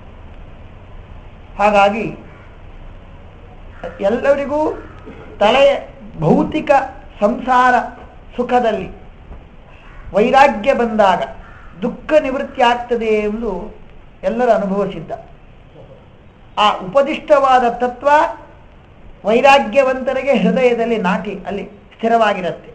S1: ಹಾಗಾಗಿ ಎಲ್ಲರಿಗೂ ತಲೆ ಭೌತಿಕ ಸಂಸಾರ ಸುಖದಲ್ಲಿ ವೈರಾಗ್ಯ ಬಂದಾಗ ದುಃಖ ನಿವೃತ್ತಿ ಆಗ್ತದೆ ಎಂದು ಎಲ್ಲರ ಅನುಭವ ಸಿದ್ಧ ಆ ಉಪದಿಷ್ಟವಾದ ತತ್ವ ವೈರಾಗ್ಯವಂತರಿಗೆ ಹೃದಯದಲ್ಲಿ ನಾಟಿ ಅಲ್ಲಿ ಸ್ಥಿರವಾಗಿರುತ್ತೆ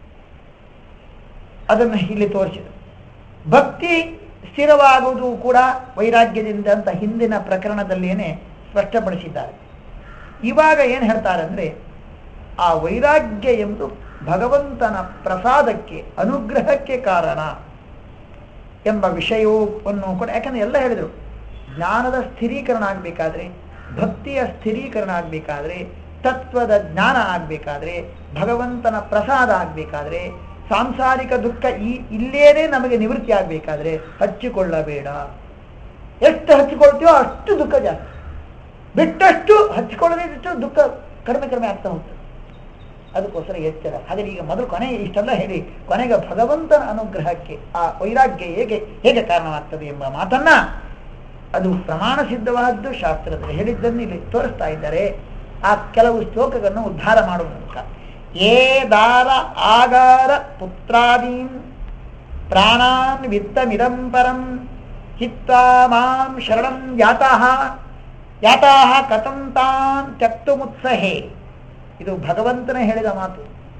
S1: ಅದನ್ನು ಇಲ್ಲಿ ತೋರಿಸಿದ ಭಕ್ತಿ ಸ್ಥಿರವಾಗುವುದು ಕೂಡ ವೈರಾಗ್ಯದಿಂದ ಅಂತ ಹಿಂದಿನ ಪ್ರಕರಣದಲ್ಲೇನೆ ಸ್ಪಷ್ಟಪಡಿಸಿದ್ದಾರೆ ಇವಾಗ ಏನು ಹೇಳ್ತಾರೆ ಅಂದ್ರೆ ಆ ವೈರಾಗ್ಯ ಎಂಬುದು ಭಗವಂತನ ಪ್ರಸಾದಕ್ಕೆ ಅನುಗ್ರಹಕ್ಕೆ ಕಾರಣ ಎಂಬ ವಿಷಯವನ್ನು ಕೂಡ ಯಾಕಂದ್ರೆ ಎಲ್ಲ ಹೇಳಿದರು ಜ್ಞಾನದ ಸ್ಥಿರೀಕರಣ ಆಗಬೇಕಾದ್ರೆ ಭಕ್ತಿಯ ಸ್ಥಿರೀಕರಣ ಆಗಬೇಕಾದ್ರೆ ತತ್ವದ ಜ್ಞಾನ ಆಗಬೇಕಾದ್ರೆ ಭಗವಂತನ ಪ್ರಸಾದ ಆಗಬೇಕಾದ್ರೆ ಸಾಂಸಾರಿಕ ದುಃಖ ಈ ಇಲ್ಲೇನೆ ನಮಗೆ ನಿವೃತ್ತಿ ಆಗಬೇಕಾದ್ರೆ ಹಚ್ಚಿಕೊಳ್ಳಬೇಡ ಎಷ್ಟು ಹಚ್ಚಿಕೊಳ್ತೀವೋ ಅಷ್ಟು ದುಃಖ ಜಾಸ್ತಿ ಬಿಟ್ಟಷ್ಟು ಹಚ್ಚಿಕೊಳ್ಳದಿಷ್ಟು ದುಃಖ ಕಡಿಮೆ ಕಡಿಮೆ ಆಗ್ತಾ ಹೋಗ್ತದೆ ಅದಕ್ಕೋಸ್ಕರ ಎಚ್ಚರ ಹಾಗೆ ಈಗ ಮೊದಲು ಕೊನೆಗೆ ಇಷ್ಟೆಲ್ಲ ಹೇಳಿ ಕೊನೆಗೆ ಭಗವಂತನ ಅನುಗ್ರಹಕ್ಕೆ ಆ ವೈರಾಗ್ಯ ಹೇಗೆ ಹೇಗೆ ಕಾರಣವಾಗ್ತದೆ ಎಂಬ ಮಾತನ್ನ ಅದು ಪ್ರಮಾಣ ಸಿದ್ಧವಾದ್ದು ಶಾಸ್ತ್ರದಲ್ಲಿ ಹೇಳಿದ್ದನ್ನು ಇಲ್ಲಿ ತೋರಿಸ್ತಾ ಇದ್ದಾರೆ ಆ ಕೆಲವು ಶ್ಲೋಕಗಳನ್ನು ಉದ್ಧಾರ ಮಾಡುವ ಮೂಲಕ ಏ ದಾರ ಆಗಾರ ಪುತ್ರಾದೀನ್ ಪ್ರಾಣಾನ್ ವಿತ್ತಮಿದಂ ಪರಂ ಚಿತ್ತಾ ಮಾಂ ಶರಣಂ ಯಾತಃ ಯಾತಃ ಕಥಂ ತಾನ್ ತ್ಯಕ್ತುಮುತ್ಸಹೇ ಇದು ಭಗವಂತನೇ ಹೇಳಿದ ಮಾತು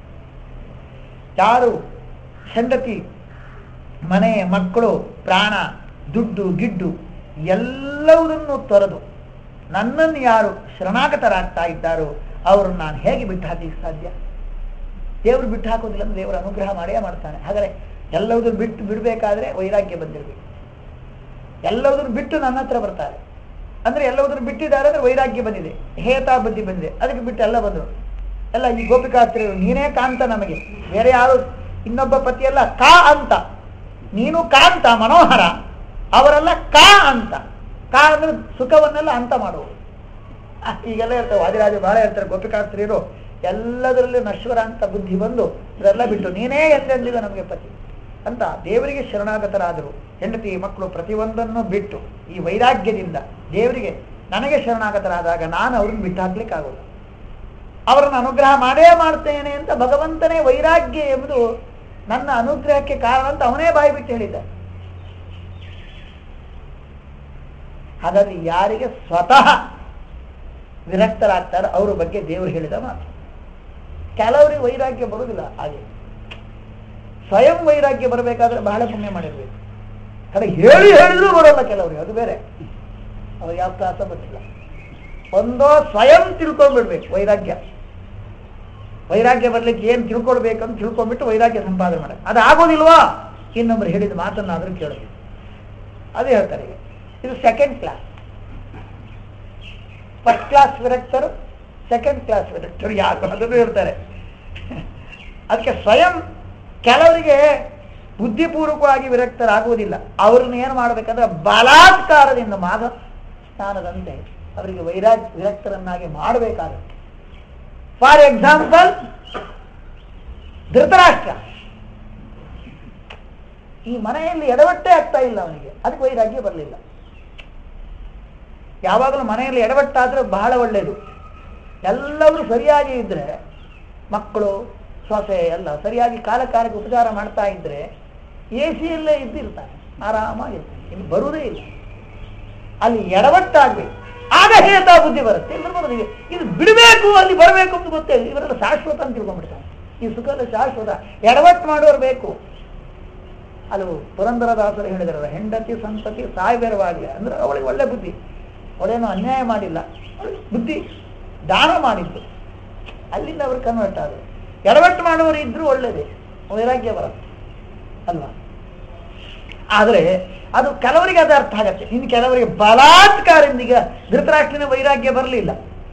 S1: ಯಾರು ಹೆಂಡತಿ ಮನೆ ಮಕ್ಕಳು ಪ್ರಾಣ ದುಡ್ಡು ಗಿಡ್ಡು ಎಲ್ಲವುದನ್ನು ತೊರೆದು ನನ್ನನ್ನು ಯಾರು ಶರಣಾಗತರಾಗ್ತಾ ಇದ್ದಾರೋ ಅವರನ್ನು ನಾನು ಹೇಗೆ ಬಿಟ್ಟು ಹಾಕಲಿಕ್ಕೆ ಸಾಧ್ಯ ದೇವರು ಬಿಟ್ಟು ಹಾಕೋದಿಲ್ಲ ಅಂದ್ರೆ ದೇವರ ಅನುಗ್ರಹ ಮಾಡೇ ಮಾಡ್ತಾನೆ ಹಾಗಾದ್ರೆ ಎಲ್ಲವುದನ್ನು ಬಿಟ್ಟು ಬಿಡಬೇಕಾದ್ರೆ ವೈರಾಗ್ಯ ಬಂದಿರಬೇಕು ಎಲ್ಲವುದನ್ನು ಬಿಟ್ಟು ನನ್ನ ಹತ್ರ ಬರ್ತಾರೆ ಅಂದ್ರೆ ಎಲ್ಲವುದನ್ನು ಬಿಟ್ಟಿದ್ದಾರೆ ಅಂದ್ರೆ ವೈರಾಗ್ಯ ಬಂದಿದೆ ಹೇತಾ ಬುದ್ಧಿ ಬಂದಿದೆ ಅದಕ್ಕೆ ಬಿಟ್ಟು ಎಲ್ಲ ಬಂದರು ಎಲ್ಲ ಈ ಗೋಪಿಕಾಸ್ತ್ರೀಯರು ನೀನೇ ಕಾಂತ ನಮಗೆ ಬೇರೆ ಯಾರು ಇನ್ನೊಬ್ಬ ಪತಿಯಲ್ಲ ಕಾ ಅಂತ ನೀನು ಕಾಂತ ಮನೋಹರ ಅವರೆಲ್ಲ ಕಾ ಅಂತ ಕಾ ಅಂದ್ರೆ ಸುಖವನ್ನೆಲ್ಲ ಅಂತ ಮಾಡುವುದು ಆ, ಈಗೆಲ್ಲ ಇರ್ತವೆ ವಾದಿರಾಜ ಬಹಳ ಹೇಳ್ತಾರೆ ಗೋಪಿಕಾಸ್ತ್ರೀಯರು ಎಲ್ಲದರಲ್ಲೂ ನಶ್ವರ ಅಂತ ಬುದ್ಧಿ ಬಂದು ಇದೆಲ್ಲ ಬಿಟ್ಟು ನೀನೇ ಎಂದೆಂದಿಗೂ ನಮಗೆ ಪತಿ ಅಂತ ದೇವರಿಗೆ ಶರಣಾಗತರಾದರು ಹೆಂಡತಿ ಮಕ್ಕಳು ಪ್ರತಿಯೊಂದನ್ನು ಬಿಟ್ಟು ಈ ವೈರಾಗ್ಯದಿಂದ ದೇವರಿಗೆ ನನಗೆ ಶರಣಾಗತರಾದಾಗ ನಾನು ಅವ್ರನ್ನ ಬಿಟ್ಟು ಹಾಕ್ಲಿಕ್ಕಾಗೋಲ್ಲ ಅವರನ್ನು ಅನುಗ್ರಹ ಮಾಡೇ ಮಾಡ್ತೇನೆ ಅಂತ ಭಗವಂತನೇ ವೈರಾಗ್ಯ ಎಂಬುದು ನನ್ನ ಅನುಗ್ರಹಕ್ಕೆ ಕಾರಣ ಅಂತ ಅವನೇ ಬಾಯಿ ಬಿಟ್ಟು ಹೇಳಿದ್ದ ಹಾಗಾದ್ರೆ ಯಾರಿಗೆ ಸ್ವತಃ ವಿರಕ್ತರಾಗ್ತಾರೆ ಅವರ ಬಗ್ಗೆ ದೇವರು ಹೇಳಿದ ಮಾತು ಕೆಲವರಿಗೆ ವೈರಾಗ್ಯ ಬರುವುದಿಲ್ಲ ಹಾಗೆ ಸ್ವಯಂ ವೈರಾಗ್ಯ ಬರಬೇಕಾದ್ರೆ ಬಹಳ ಪುಣ್ಯ ಮಾಡಿರ್ಬೇಕು ಕಡೆ ಹೇಳಿ ಹೇಳಿದ್ರು ಬರೋಲ್ಲ ಕೆಲವರಿಗೆ ಅದು ಬೇರೆ ಅವ್ರಿಗೆ ಯಾವ ತ್ರಾಸ ಗೊತ್ತಿಲ್ಲ ಒಂದೋ ಸ್ವಯಂ ತಿಳ್ಕೊಂಡ್ಬಿಡ್ಬೇಕು ವೈರಾಗ್ಯ ವೈರಾಗ್ಯ ಬರ್ಲಿಕ್ಕೆ ಏನ್ ತಿಳ್ಕೊಳ್ಬೇಕಂತ ತಿಳ್ಕೊಂಡ್ಬಿಟ್ಟು ವೈರಾಗ್ಯ ಸಂಪಾದನೆ ಮಾಡಿ ಅದು ಆಗೋದಿಲ್ವಾ ಇನ್ನೊಬ್ರು ಹೇಳಿದ ಮಾತನ್ನಾದ್ರೂ ಕೇಳಬೇಕು ಅದೇ ಹೇಳ್ತಾರೆ ಈಗ ಇದು ಸೆಕೆಂಡ್ ಕ್ಲಾಸ್ ಫಸ್ಟ್ ಕ್ಲಾಸ್ ವಿರಕ್ತರು ಸೆಕೆಂಡ್ ಕ್ಲಾಸ್ ವಿರಕ್ತರು ಯಾರು ಅದನ್ನು ಹೇಳ್ತಾರೆ ಅದಕ್ಕೆ ಸ್ವಯಂ ಕೆಲವರಿಗೆ ಬುದ್ಧಿಪೂರ್ವಕವಾಗಿ ವಿರಕ್ತರಾಗುವುದಿಲ್ಲ ಅವ್ರನ್ನ ಏನು ಮಾಡಬೇಕಂದ್ರೆ ಬಲಾತ್ಕಾರದಿಂದ ಮಾಘ ಸ್ನಾನದಂತೆ ಅವರಿಗೆ ವೈರಾಗ್ ವಿರಕ್ತರನ್ನಾಗಿ ಮಾಡಬೇಕಾಗುತ್ತೆ ಫಾರ್ ಎಕ್ಸಾಂಪಲ್ ಧೃತರಾಷ್ಟ್ರ ಈ ಮನೆಯಲ್ಲಿ ಎಡವಟ್ಟೆ ಆಗ್ತಾ ಇಲ್ಲ ಅವನಿಗೆ ಅದಕ್ಕೆ ವೈರಾಗ್ಯ ಬರಲಿಲ್ಲ ಯಾವಾಗಲೂ ಮನೆಯಲ್ಲಿ ಎಡವಟ್ಟಾದ್ರೆ ಬಹಳ ಒಳ್ಳೆಯದು ಎಲ್ಲರೂ ಸರಿಯಾಗಿ ಇದ್ರೆ ಮಕ್ಕಳು ಸೊಸೆ ಎಲ್ಲ ಸರಿಯಾಗಿ ಕಾಲ ಕಾಲಕ್ಕೆ ಉಪಚಾರ ಮಾಡ್ತಾ ಇದ್ರೆ ಎ ಸಿಯಲ್ಲೇ ಇದ್ದಿರ್ತಾನೆ ಆರಾಮಾಗಿರ್ತಾನೆ ಇಲ್ಲಿ ಬರುವುದೇ ಇಲ್ಲ ಅಲ್ಲಿ ಎಡವಟ್ಟಾಗ್ಬೇಕು ಆಗ ಹೇತಾ ಬುದ್ಧಿ ಬರುತ್ತೆ ಇಲ್ಲದ್ರೆ ಬರೋದಿದೆ ಇದು ಬಿಡಬೇಕು ಅಲ್ಲಿ ಬರಬೇಕು ಅಂತ ಗೊತ್ತೇ ಇಲ್ಲ. ಇವರೆಲ್ಲ ಶಾಶ್ವತ ಅಂತ ತಿಳ್ಕೊಂಡ್ಬಿಡ್ತಾನೆ ಈ ಸುಖ ಎಲ್ಲ ಶಾಶ್ವತ ಎಡವಟ್ಟು ಮಾಡೋರು ಬೇಕು ಅದು ಪುರಂದರದಾಸರು ಹೇಳಿದಾರಲ್ಲ ಹೆಂಡತಿ ಸಂತತಿ ಸಾಯ್ಬೇರವಾಗಲಿ ಅಂದ್ರೆ ಅವಳಿಗೆ ಒಳ್ಳೆ ಬುದ್ಧಿ ಅವಳೇನು ಅನ್ಯಾಯ ಮಾಡಿಲ್ಲ ಅವಳಿಗೆ ಬುದ್ಧಿ ದಾನ ಮಾಡಿದ್ದು ಅಲ್ಲಿಂದ ಅವರು ಕನ್ವರ್ಟ್ ಆದರು ಎಡವಟ್ಟು ಮಾಡುವವರು ಇದ್ರೂ ಒಳ್ಳೇದೇ ವೈರಾಗ್ಯ ಬರುತ್ತೆ ಅಲ್ವಾ ಆದರೆ ಅದು ಕೆಲವರಿಗೆ ಅದು ಅರ್ಥ ಆಗತ್ತೆ ಇನ್ನು ಕೆಲವರಿಗೆ ಬಲಾತ್ಕಾರದಿಂದ ಈಗ ಧೃತರಾಷ್ಟ್ರನ ವೈರಾಗ್ಯ ಬರಲಿಲ್ಲ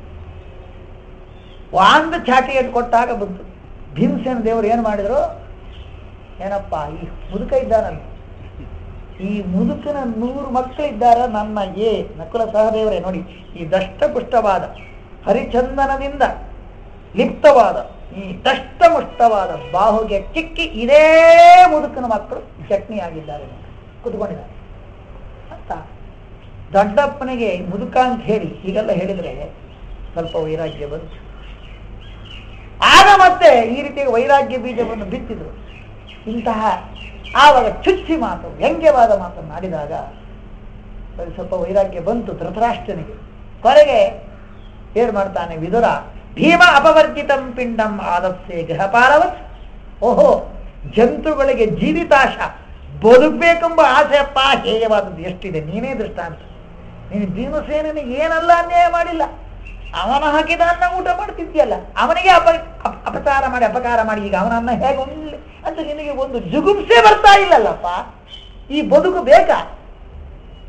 S1: ಒಂದು ಚಾಟಿಯನ್ನು ಕೊಟ್ಟಾಗ ಬಂತು ಭೀಮಸೇನ ದೇವರು ಏನು ಮಾಡಿದ್ರು ಏನಪ್ಪ ಈ ಮುದುಕ ಇದ್ದಾನಲ್ಲ ಈ ಮುದುಕನ ನೂರು ಮಕ್ಕಳಿದ್ದಾರ ನನ್ನ ಏ ನಕುಲ ಸಹದೇವರೇ ನೋಡಿ ಈ ದಷ್ಟಪುಷ್ಟವಾದ ಹರಿಚಂದನದಿಂದ ಲಿಪ್ತವಾದ ಈ ದಷ್ಟಮುಷ್ಟವಾದ ಬಾಹುಗೆ ಚಿಕ್ಕಿ ಇದೇ ಮುದುಕನ ಮಕ್ಕಳು ಚಟ್ನಿ ಆಗಿದ್ದಾರೆ ಕುತ್ಕೊಂಡಿದ್ದಾರೆ ಅಂತ ದೊಡ್ಡಪ್ಪನಿಗೆ ಮುದುಕ ಅಂತ ಹೇಳಿ ಹೀಗೆಲ್ಲ ಹೇಳಿದ್ರೆ ಸ್ವಲ್ಪ ವೈರಾಗ್ಯ ಬಂತು ಆಗ ಮತ್ತೆ ಈ ರೀತಿಯ ವೈರಾಗ್ಯ ಬೀಜವನ್ನು ಬಿತ್ತಿದ್ರು ಇಂತಹ ಆವಾಗ ಚುಚ್ಚಿ ಮಾತು ವ್ಯಂಗ್ಯವಾದ ಮಾತನ್ನು ಆಡಿದಾಗ ಅಲ್ಲಿ ಸ್ವಲ್ಪ ವೈರಾಗ್ಯ ಬಂತು ಧೃತರಾಷ್ಟ್ರನಿಗೆ ಕೊನೆಗೆ ಏನ್ ಮಾಡ್ತಾನೆ ವಿದುರ ಭೀಮ ಅಪವರ್ಜಿತಂ ಪಿಂಡಂ ಆದಸ್ಸೆ ಗೃಹಪಾಲವತ್ ಓಹೋ ಜಂತುಗಳಿಗೆ ಜೀವಿತಾಶ ಬದುಕಬೇಕೆಂಬ ಆಸೆಯಪ್ಪ ಹೇಯವಾದದ್ದು ಎಷ್ಟಿದೆ ನೀನೇ ದೃಷ್ಟಾಂತ ನೀನು ಭೀಮಸೇನಿಗೆ ಏನಲ್ಲ ಅನ್ಯಾಯ ಮಾಡಿಲ್ಲ ಅವನ ಹಾಕಿದ ಅನ್ನ ಊಟ ಮಾಡ್ತಿದ್ಯಲ್ಲ ಅವನಿಗೆ ಅಪ ಅಪ- ಅಪಚಾರ ಮಾಡಿ ಅಪಕಾರ ಮಾಡಿ ಈಗ ಅವನ ಅನ್ನ ಹೇಗೆ ಉಣ್ಲಿ ಅಂತ ನಿನಗೆ ಒಂದು ಜುಗುಪ್ಸೆ ಬರ್ತಾ ಇಲ್ಲಲ್ಲಪ್ಪ ಈ ಬದುಕು ಬೇಕಾ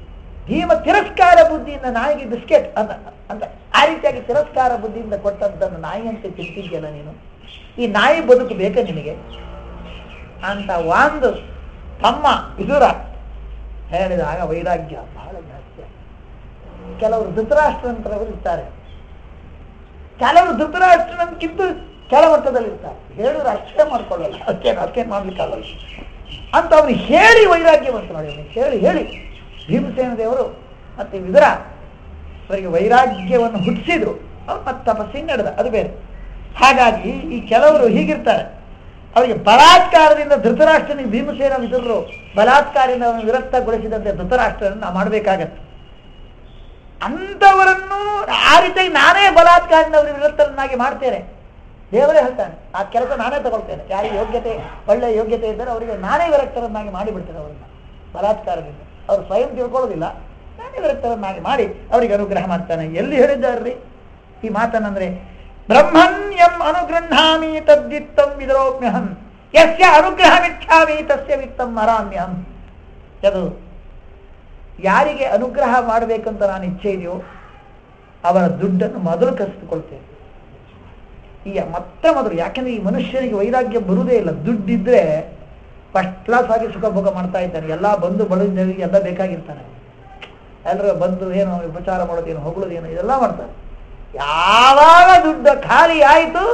S1: ಭೀಮ ತಿರಸ್ಕಾರ ಬುದ್ಧಿಯಿಂದ ನಾಯಿಗೆ ಬಿಸ್ಕೆಟ್ ಅಂತ ಅಂತ ಆ ರೀತಿಯಾಗಿ ತಿರಸ್ಕಾರ ಬುದ್ಧಿಯಿಂದ ಕೊಟ್ಟಂತನ್ನು ನಾಯಿಯಂತೆ ತಿಂತಿದ್ಯಲ್ಲ ನೀನು ಈ ನಾಯಿ ಬದುಕು ಬೇಕಾ ನಿನಗೆ ಅಂತ ಒಂದು ತಮ್ಮ ವಿದುರ ಹೇಳಿದಾಗ ವೈರಾಗ್ಯ ಬಹಳ ಜಾಸ್ತಿ ಆಯ್ತು. ಕೆಲವರು ಧೃತರಾಷ್ಟ್ರಂತರವರು ಇರ್ತಾರೆ ಕೆಲವರು ಧೃತರಾಷ್ಟ್ರನಕ್ಕಿಂತ ಕೆಳಮಟ್ಟದಲ್ಲಿರ್ತಾರೆ ಹೇಳಿದ್ರೆ ಅಷ್ಟೇ ಮಾಡ್ಕೊಳ್ಳಲ್ಲ ಅದಕ್ಕೇನು ಅದಕ್ಕೇನು ಮಾಡ್ಲಿಕ್ಕಾಗಲ್ಲ ಅಂತ ಅವನು ಹೇಳಿ ವೈರಾಗ್ಯವಂತ ನೋಡಿ ಅವನಿಗೆ ಹೇಳಿ ಹೇಳಿ ಭೀಮಸೇನ ದೇವರು ಮತ್ತೆ ವಿದುರ ಅವರಿಗೆ ವೈರಾಗ್ಯವನ್ನು ಹುಟ್ಟಿಸಿದ್ರು ಅವ್ರು ಮತ್ತೆ ತಪಸ್ಸಿಗೆ ನಡೆದ ಅದು ಬೇರೆ ಹಾಗಾಗಿ ಈ ಕೆಲವರು ಹೀಗಿರ್ತಾರೆ ಅವರಿಗೆ ಬಲಾತ್ಕಾರದಿಂದ ಧೃತರಾಷ್ಟ್ರನಿಗೆ ಭೀಮಸೇನ ವಿದುರರು ಬಲಾತ್ಕಾರದಿಂದ ಅವನು ವಿರಕ್ತಗೊಳಿಸಿದಂತೆ ಧೃತರಾಷ್ಟ್ರನ ನಾವು ಮಾಡಬೇಕಾಗತ್ತೆ ಅಂಥವರನ್ನು ಆ ರೀತಿಯಾಗಿ ನಾನೇ ಬಲಾತ್ಕಾರದಿಂದ ಅವರು ವಿರಕ್ತರನ್ನಾಗಿ ಮಾಡ್ತೇನೆ ದೇವರೇ ಹೇಳ್ತಾನೆ ಆ ಕೆಲಸ ನಾನೇ ತಗೊಳ್ತೇನೆ ಯಾರಿಗೆ ಯೋಗ್ಯತೆ ಒಳ್ಳೆ ಯೋಗ್ಯತೆ ಇದ್ದರೆ ಅವರಿಗೆ ನಾನೇ ವಿರಕ್ತರನ್ನಾಗಿ ಮಾಡಿಬಿಡ್ತೇನೆ ಅವರನ್ನ ಬಲಾತ್ಕಾರದಿಂದ ಅವರು ಸ್ವಯಂ ತಿಳ್ಕೊಳ್ಳೋದಿಲ್ಲ ನಾನೇ ವಿರಕ್ತರನ್ನಾಗಿ ಮಾಡಿ ಅವರಿಗೆ ಅನುಗ್ರಹ ಮಾಡ್ತಾನೆ ಎಲ್ಲಿ ಹೇಳಿದ್ದಾರ್ರಿ ಈ ಮಾತನ್ನಂದ್ರೆ ಬ್ರಹ್ಮಣ್ಯಂ ಅನುಗೃಹಾಮಿ ತದ್ದಿತ್ತಂ ವಿದರೋಮ್ಯಹಂ ಯಸ್ಯ ಅನುಗ್ರಹಮಿಚ್ಛಾಮಿ ತಸ್ಯ ವಿತ್ತಂ ಮರಾಮ್ಯಹಂ ಅದು ಯಾರಿಗೆ ಅನುಗ್ರಹ ಮಾಡಬೇಕಂತ ನಾನು ಇಚ್ಛೆ ಇದೆಯೋ ಅವರ ದುಡ್ಡನ್ನು ಮೊದಲು ಕಸಿದುಕೊಳ್ತೇನೆ ಈ ಮತ್ತೆ ಮೊದಲು ಯಾಕೆಂದ್ರೆ ಈ ಮನುಷ್ಯನಿಗೆ ವೈರಾಗ್ಯ ಬರುವುದೇ ಇಲ್ಲ ದುಡ್ಡಿದ್ರೆ ಫಸ್ಟ್ ಕ್ಲಾಸ್ ಆಗಿ ಸುಖ ಭೋಗ ಮಾಡ್ತಾ ಇದ್ದಾನೆ ಎಲ್ಲ ಬಂದು ಬಳಗದವರಿಗೆ ಎಲ್ಲ ಬೇಕಾಗಿರ್ತಾನೆ ಎಲ್ಲರೂ ಬಂದು ಏನು ಉಪಚಾರ ಮಾಡೋದೇನು ಹೊಗಳೋದೇನು ಇದೆಲ್ಲ ಮಾಡ್ತಾರೆ ಯಾವಾಗ ದುಡ್ಡು ಖಾಲಿ ಆಯಿತು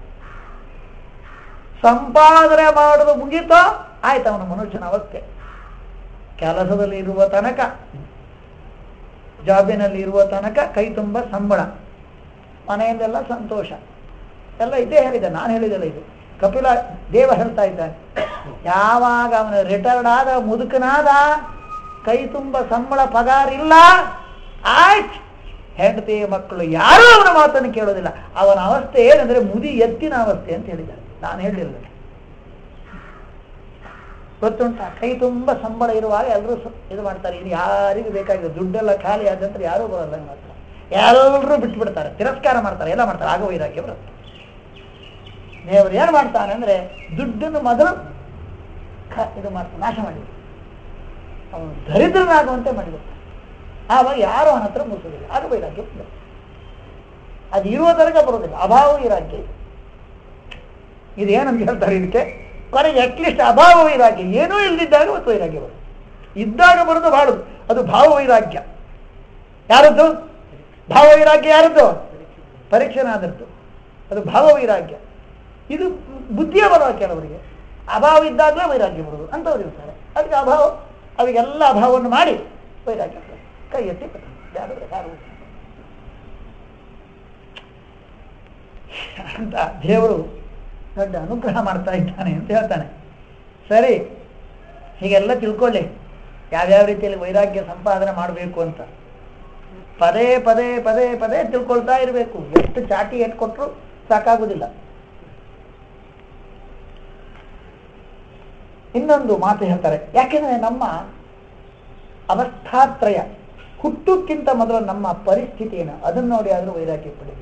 S1: ಸಂಪಾದನೆ ಮಾಡೋದು ಮುಗೀತೋ ಆಯ್ತು ಅವನ ಮನುಷ್ಯನ ಅವಸ್ಥೆ ಕೆಲಸದಲ್ಲಿ ಇರುವ ತನಕ ಜಾಬಿನಲ್ಲಿ ಇರುವ ತನಕ ಕೈ ತುಂಬ ಸಂಬಳ ಮನೆಯಲ್ಲೆಲ್ಲ ಸಂತೋಷ ಎಲ್ಲ ಇದೇ ಹೇಳಿದೆ ನಾನು ಹೇಳಿದೆಲ್ಲ ಇದು ಕಪಿಲ ದೇವ ಹೇಳ್ತಾ ಇದ್ದಾನೆ ಯಾವಾಗ ಅವನ ರಿಟೈರ್ಡ್ ಆದ ಮುದುಕನಾದ ಕೈ ತುಂಬ ಸಂಬಳ ಪಗಾರ ಇಲ್ಲ ಆಯ್ತು ಹೆಂಡತಿ ಮಕ್ಕಳು ಯಾರೂ ಅವನ ಮಾತನ್ನು ಕೇಳೋದಿಲ್ಲ ಅವನ ಅವಸ್ಥೆ ಏನಂದ್ರೆ ಮುದಿ ಎತ್ತಿನ ಅವಸ್ಥೆ ಅಂತ ಹೇಳಿದ್ದಾರೆ ನಾನು ಹೇಳಿಲ್ಲ ಗೊತ್ತುಂಟ ಕೈ ತುಂಬ ಸಂಬಳ ಇರುವಾಗ ಎಲ್ಲರೂ ಇದು ಮಾಡ್ತಾರೆ ಇನ್ನು ಯಾರಿಗೂ ಬೇಕಾಗಿದೆ ದುಡ್ಡೆಲ್ಲ ಖಾಲಿ ಆದಂದ್ರೆ ಯಾರೂ ಬರಲ್ಲ ಮಾತ್ರ ಎಲ್ಲರೂ ಬಿಟ್ಬಿಡ್ತಾರೆ ತಿರಸ್ಕಾರ ಮಾಡ್ತಾರೆ ಎಲ್ಲ ಮಾಡ್ತಾರೆ ಆಗ ವೈರಾಗ್ಯ ಬರುತ್ತೆ ದೇವರು ಏನು ಮಾಡ್ತಾನೆ ಅಂದ್ರೆ ದುಡ್ಡನ್ನು ಮೊದಲು ಕ- ಇದು ಮಾಡ್ತಾನೆ ನಾಶ ಮಾಡಿ ಅವನು ದರಿದ್ರನಾಗುವಂತೆ ಮಾಡಿಬಿಡ್ತಾನೆ ಆವಾಗ ಯಾರು ಅವನ ಹತ್ರ ಮುಗಿಸೋದಿಲ್ಲ ಆಗ ವೈರಾಗ್ಯ ಬರುತ್ತೆ. ಅದು ಇರುವ ತನಕ ಬರೋದಿಲ್ಲ ಅಭಾವ ವೈರಾಗ್ಯ ಇದು ಇದೇನಂತ ಹೇಳ್ತಾರೆ ಇದಕ್ಕೆ ಕೊನೆಗೆ ಅಟ್ಲೀಸ್ಟ್ ಅಭಾವ ವೈರಾಗ್ಯ ಏನೂ ಇಲ್ಲದಿದ್ದಾಗ ಮತ್ತು ವೈರಾಗ್ಯ ಬರುತ್ತೆ ಇದ್ದಾಗ ಬರೋದು ಬಾಳುದು ಅದು ಭಾವ ವೈರಾಗ್ಯ ಯಾರದ್ದು ಭಾವ ವೈರಾಗ್ಯ ಯಾರದ್ದು ಪರೀಕ್ಷೆನಾದದ್ದು ಅದು ಭಾವ ವೈರಾಗ್ಯ ಇದು ಬುದ್ಧಿಯ ಬರುವ ಕೆಲವರಿಗೆ ಅಭಾವ ಇದ್ದಾಗಲೇ ವೈರಾಗ್ಯ ಬರೋದು ಅಂತವ್ರು ಇರ್ತಾರೆ ಅದಕ್ಕೆ ಅಭಾವ ಅವಿಗೆಲ್ಲ ಅಭಾವವನ್ನು ಮಾಡಿ ವೈರಾಗ್ಯ ಬರುತ್ತೆ. ಕೈ ಎತ್ತಿ ಯಾರು ಯಾರು ಅಂತ ದೇವರು ದೊಡ್ಡ ಅನುಗ್ರಹ ಮಾಡ್ತಾ ಇದ್ದಾನೆ ಅಂತ ಹೇಳ್ತಾನೆ ಸರಿ ಹೀಗೆಲ್ಲ ತಿಳ್ಕೊಳ್ಳಿ ಯಾವ್ಯಾವ ರೀತಿಯಲ್ಲಿ ವೈರಾಗ್ಯ ಸಂಪಾದನೆ ಮಾಡಬೇಕು ಅಂತ ಪದೇ ಪದೇ ಪದೇ ಪದೇ ತಿಳ್ಕೊಳ್ತಾ ಇರಬೇಕು ಎಷ್ಟು ಚಾಟಿ ಎಟ್ಕೊಟ್ರು ಸಾಕಾಗುದಿಲ್ಲ ಇನ್ನೊಂದು ಮಾತು ಹೇಳ್ತಾರೆ ಯಾಕೆಂದ್ರೆ ನಮ್ಮ ಅವಸ್ಥಾತ್ರಯ ಹುಟ್ಟುಕ್ಕಿಂತ ಮೊದಲು ನಮ್ಮ ಪರಿಸ್ಥಿತಿ ಏನು ಅದನ್ನು ನೋಡಿ ಆದರೂ ವೈರಾಗ್ಯ ಪಡೆಯಿರಿ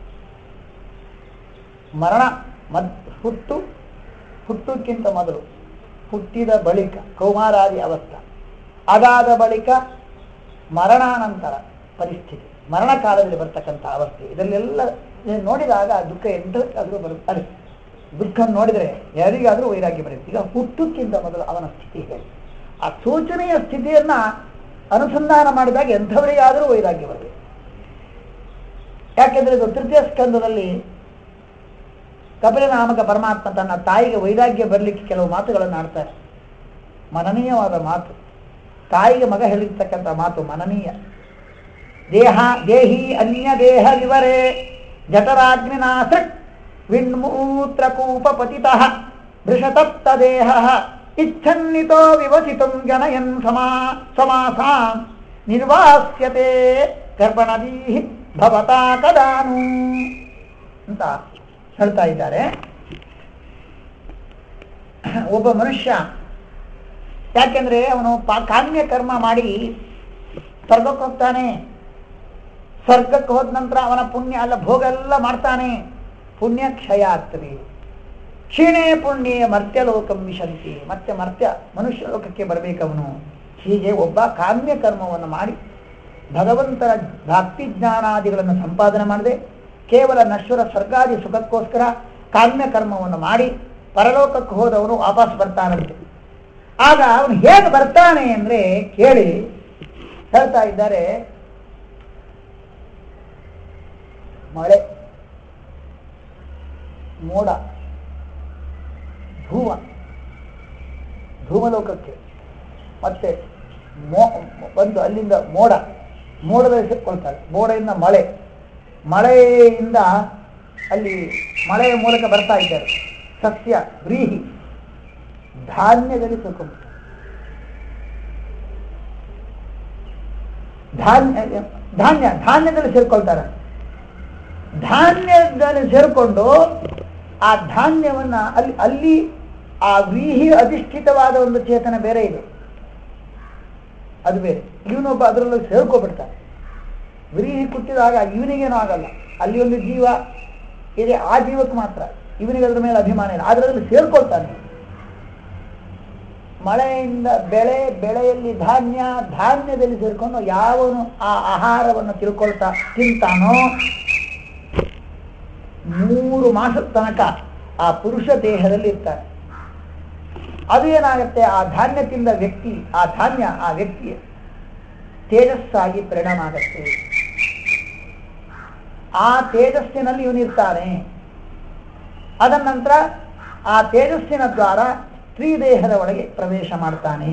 S1: ಮರಣ ಮದ್ ಹುಟ್ಟು ಹುಟ್ಟುಕ್ಕಿಂತ ಮೊದಲು ಹುಟ್ಟಿದ ಬಳಿಕ ಕೌಮಾರಾದಿ ಅವಸ್ಥೆ ಅದಾದ ಬಳಿಕ ಮರಣಾನಂತರ ಪರಿಸ್ಥಿತಿ ಮರಣ ಕಾಲದಲ್ಲಿ ಬರ್ತಕ್ಕಂಥ ಅವಸ್ಥೆ ಇದರಲ್ಲೆಲ್ಲ ನೋಡಿದಾಗ ದುಃಖ ಎಂಟಕ್ಕಾದರೂ ಬರುತ್ತೆ ಅದೇ ದುಃಖ ನೋಡಿದರೆ ಯಾರಿಗಾದರೂ ವೈರಾಗ್ಯ ಬರುತ್ತೆ ಈಗ ಹುಟ್ಟುಕ್ಕಿಂತ ಮೊದಲು ಅವನ ಸ್ಥಿತಿ ಹೇಳಿ ಆ ಸೂಚನೆಯ ಸ್ಥಿತಿಯನ್ನ ಅನುಸಂಧಾನ ಮಾಡಿದಾಗ ಎಂಥವರಿಗಾದರೂ ವೈರಾಗ್ಯ ಬರಬೇಕು ಯಾಕೆಂದ್ರೆ ಇದು ತೃತೀಯ ಸ್ಕಂದದಲ್ಲಿ ಕಪಿಲನಾಮಕ ಪರಮಾತ್ಮ ತನ್ನ ತಾಯಿಗೆ ವೈರಾಗ್ಯ ಬರಲಿಕ್ಕೆ ಕೆಲವು ಮಾತುಗಳನ್ನು ಆಡ್ತಾರೆ ಮನನೀಯವಾದ ಮಾತು ತಾಯಿಗೆ ಮಗ ಹೇಳಿರ್ತಕ್ಕಂಥ ಮಾತು ಮನನೀಯ ದೇಹ ದೇಹಿ ಅನ್ಯ ದೇಹ ವಿವರೇ ಜಠರಾಗ್ನಿನಾಸೃಕ್ ವಿಣ್ಮೂತ್ರಕೂಪ ಪತಿತಃ ಭೃಷತಪ್ತ ದೇಹ ಇಚ್ಛನ್ನಿತೋ ವಿವಸಿತಂ ಗಣಯನ್ ಸಮಾ ಸಮಾಸಾಂ ನಿರ್ವಾಸ್ಯತೆ ಗರ್ಭಣದೀ ಭವತಾ ಕದಾನು ಅಂತ ಹೇಳ್ತಾ ಇದ್ದಾರೆ ಒಬ್ಬ ಮನುಷ್ಯ ಯಾಕೆಂದ್ರೆ ಅವನು ಪಾ- ಕಾಮ್ಯ ಕರ್ಮ ಮಾಡಿ ಸ್ವರ್ಗಕ್ಕೆ ಹೋಗ್ತಾನೆ ಸ್ವರ್ಗಕ್ಕೆ ಹೋದ ನಂತರ ಅವನ ಪುಣ್ಯ ಅಲ್ಲ ಭೋಗ ಎಲ್ಲ ಮಾಡ್ತಾನೆ ಪುಣ್ಯ ಕ್ಷಯ ಆಗ್ತದೆ ಕ್ಷೀಣೆ ಪುಣ್ಯ ಮರ್ತ್ಯಲೋಕಂ ವಿಶಂತಿ ಮತ್ತೆ ಮರ್ತ್ಯ ಮನುಷ್ಯ ಲೋಕಕ್ಕೆ ಬರಬೇಕವನು ಹೀಗೆ ಒಬ್ಬ ಕಾಮ್ಯ ಕರ್ಮವನ್ನು ಮಾಡಿ ಭಗವಂತನ ಭಕ್ತಿ ಜ್ಞಾನಾದಿಗಳನ್ನು ಸಂಪಾದನೆ ಮಾಡದೆ ಕೇವಲ ನಶ್ವರ ಸ್ವರ್ಗಾದಿ ಸುಖಕ್ಕೋಸ್ಕರ ಕಾಮ್ಯ ಕರ್ಮವನ್ನು ಮಾಡಿ ಪರಲೋಕಕ್ಕೆ ಹೋದವನು ವಾಪಸ್ ಬರ್ತಾನಂತೆ ಆಗ ಅವನು ಹೇಗೆ ಬರ್ತಾನೆ ಅಂದ್ರೆ ಕೇಳಿ ಹೇಳ್ತಾ ಇದ್ದಾರೆ ಮಳೆ ಮೋಡ ಧೂಮ ಧೂಮಲೋಕಕ್ಕೆ ಮತ್ತೆ ಮೋ ಒಂದು ಅಲ್ಲಿಂದ ಮೋಡ ಮೋಡದಲ್ಲಿ ಸಿಕ್ಕೊಳ್ತಾರೆ ಮೋಡದಿಂದ ಮಳೆ ಮಳೆಯಿಂದ ಅಲ್ಲಿ ಮಳೆಯ ಮೂಲಕ ಬರ್ತಾ ಇದ್ದಾರೆ ಸಸ್ಯ ವ್ರೀಹಿ ಧಾನ್ಯದಲ್ಲಿ ಸಿಕ್ಕೊಳ್ತಾರೆ ಧಾನ್ಯ ಧಾನ್ಯ ಧಾನ್ಯದಲ್ಲಿ ಸೇರ್ಕೊಳ್ತಾರೆ ಧಾನ್ಯದಲ್ಲಿ ಸೇರಿಕೊಂಡು ಆ ಧಾನ್ಯವನ್ನ ಅಲ್ಲಿ ಅಲ್ಲಿ ಆ ವ್ರೀಹಿ ಅಧಿಷ್ಠಿತವಾದ ಒಂದು ಚೇತನ ಬೇರೆ ಇದೆ ಅದು ಬೇರೆ ಇವನೊಬ್ಬ ಅದರಲ್ಲೂ ಸೇರ್ಕೊಬಿಡ್ತಾನೆ ವ್ರೀಹಿ ಕುಟ್ಟಿದಾಗ ಇವನಿಗೇನೂ ಆಗಲ್ಲ ಅಲ್ಲಿ ಒಂದು ಜೀವ ಇದೆ ಆ ಜೀವಕ್ಕೆ ಮಾತ್ರ ಇವನಿಗೆ ಅದ್ರ ಮೇಲೆ ಅಭಿಮಾನ ಇಲ್ಲ ಅದರಲ್ಲಿ ಸೇರ್ಕೊಳ್ತಾನೆ ಮಳೆಯಿಂದ ಬೆಳೆ ಬೆಳೆಯಲ್ಲಿ ಧಾನ್ಯ ಧಾನ್ಯದಲ್ಲಿ ಸೇರ್ಕೊಂಡು ಯಾವನು ಆ ಆಹಾರವನ್ನು ತಿಳ್ಕೊಳ್ತಾ ತಿಂತಾನೋ ಮೂರು ಮಾಸದ ತನಕ ಆ ಪುರುಷ ದೇಹದಲ್ಲಿ ಇರ್ತಾನೆ ಅದು ಏನಾಗುತ್ತೆ ಆ ಧಾನ್ಯ ತಿಂದ ವ್ಯಕ್ತಿ ಆ ಧಾನ್ಯ ಆ ವ್ಯಕ್ತಿಯ ತೇಜಸ್ಸಾಗಿ ಪರಿಣಾಮ ಆಗತ್ತೆ ಆ ತೇಜಸ್ಸಿನಲ್ಲಿ ಇವನಿರ್ತಾನೆ ಅದ ನಂತರ ಆ ತೇಜಸ್ಸಿನ ದ್ವಾರ ಸ್ತ್ರೀ ದೇಹದ ಒಳಗೆ ಪ್ರವೇಶ ಮಾಡ್ತಾನೆ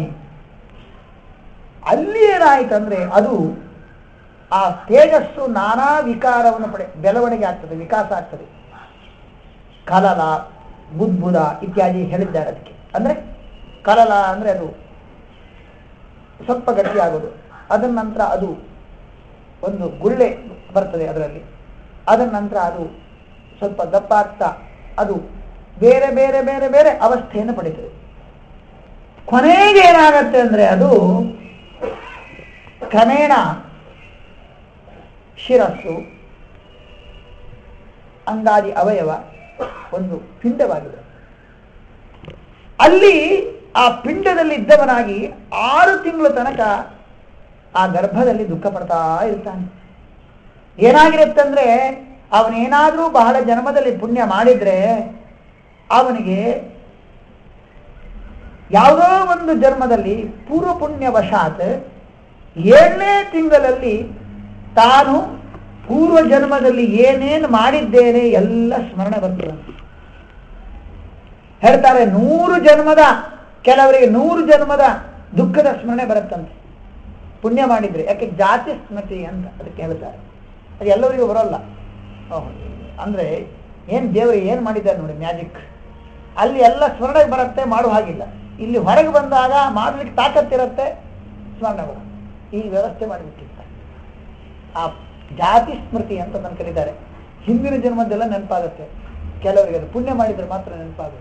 S1: ಅಲ್ಲಿ ಏನಾಯ್ತಂದ್ರೆ ಅದು ಆ ತೇಜಸ್ಸು ನಾನಾ ವಿಕಾರವನ್ನು ಪಡೆ ಬೆಳವಣಿಗೆ ಆಗ್ತದೆ ವಿಕಾಸ ಆಗ್ತದೆ ಕಲಲ ಬುದ್ಬುದ ಇತ್ಯಾದಿ ಹೇಳಿದ್ದಾರೆ ಅದಕ್ಕೆ ಅಂದ್ರೆ ಕಲಲ ಅಂದ್ರೆ ಅದು ಸ್ವಲ್ಪ ಗಟ್ಟಿಯಾಗೋದು ಅದರ ನಂತರ ಅದು ಒಂದು ಗುಳ್ಳೆ ಬರ್ತದೆ ಅದರಲ್ಲಿ ಅದರ ನಂತರ ಅದು ಸ್ವಲ್ಪ ದಪ್ಪ ಆಗ್ತಾ ಅದು ಬೇರೆ ಬೇರೆ ಬೇರೆ ಬೇರೆ ಅವಸ್ಥೆಯನ್ನು ಪಡೀತದೆ ಕೊನೆಗೆ ಏನಾಗತ್ತೆ ಅಂದ್ರೆ ಅದು ಕ್ರಮೇಣ ಶಿರಸ್ಸು ಅಂಗಾದಿ ಅವಯವ ಒಂದು ಪಿಂಡವಾಗಿದೆ ಅಲ್ಲಿ ಆ ಪಿಂಡದಲ್ಲಿ ಇದ್ದವನಾಗಿ ಆರು ತಿಂಗಳ ತನಕ ಆ ಗರ್ಭದಲ್ಲಿ ದುಃಖ ಪಡ್ತಾ ಇರ್ತಾನೆ ಏನಾಗಿರುತ್ತಂದ್ರೆ ಅವನೇನಾದ್ರೂ ಬಹಳ ಜನ್ಮದಲ್ಲಿ ಪುಣ್ಯ ಮಾಡಿದ್ರೆ ಅವನಿಗೆ ಯಾವುದೋ ಒಂದು ಜನ್ಮದಲ್ಲಿ ಪೂರ್ವ ಪುಣ್ಯವಶಾತ್ ಏಳನೇ ತಿಂಗಳಲ್ಲಿ ತಾನು ಪೂರ್ವ ಜನ್ಮದಲ್ಲಿ ಏನೇನು ಮಾಡಿದ್ದೇನೆ ಎಲ್ಲ ಸ್ಮರಣೆ ಬರ್ತದೆ ಹೇಳ್ತಾರೆ ನೂರು ಜನ್ಮದ ಕೆಲವರಿಗೆ ನೂರು ಜನ್ಮದ ದುಃಖದ ಸ್ಮರಣೆ ಬರುತ್ತಂತೆ ಪುಣ್ಯ ಮಾಡಿದ್ರೆ ಯಾಕೆ ಜಾತಿ ಸ್ಮೃತಿ ಅಂತ ಅದಕ್ಕೆ ಹೇಳ್ತಾರೆ ಅದು ಎಲ್ಲರಿಗೂ ಬರೋಲ್ಲ ಓಹ್, ಅಂದ್ರೆ ಏನ್ ದೇವರು ಏನ್ ಮಾಡಿದ್ದಾರೆ ನೋಡಿ ಮ್ಯಾಜಿಕ್ ಅಲ್ಲಿ ಎಲ್ಲ ಸ್ಮರಣೆ ಬರುತ್ತೆ ಮಾಡುವ ಹಾಗಿಲ್ಲ ಇಲ್ಲಿ ಹೊರಗೆ ಬಂದಾಗ ಮಾಡ್ಲಿಕ್ಕೆ ತಾಕತ್ತಿರತ್ತೆ ಸ್ಮರಣೆ ಬರುತ್ತೆ ಈ ವ್ಯವಸ್ಥೆ ಮಾಡಿಬಿಟ್ಟಿರ್ತಾರೆ ಆ ಜಾತಿ ಸ್ಮೃತಿ ಅಂತ ಅದನ್ನು ಕರೀತಾರೆ ಹಿಂದಿನ ಜನ್ಮದ್ದೆಲ್ಲ ನೆನಪಾಗುತ್ತೆ ಕೆಲವರಿಗೆ ಅದು ಪುಣ್ಯ ಮಾಡಿದ್ರೆ ಮಾತ್ರ ನೆನಪಾಗುತ್ತೆ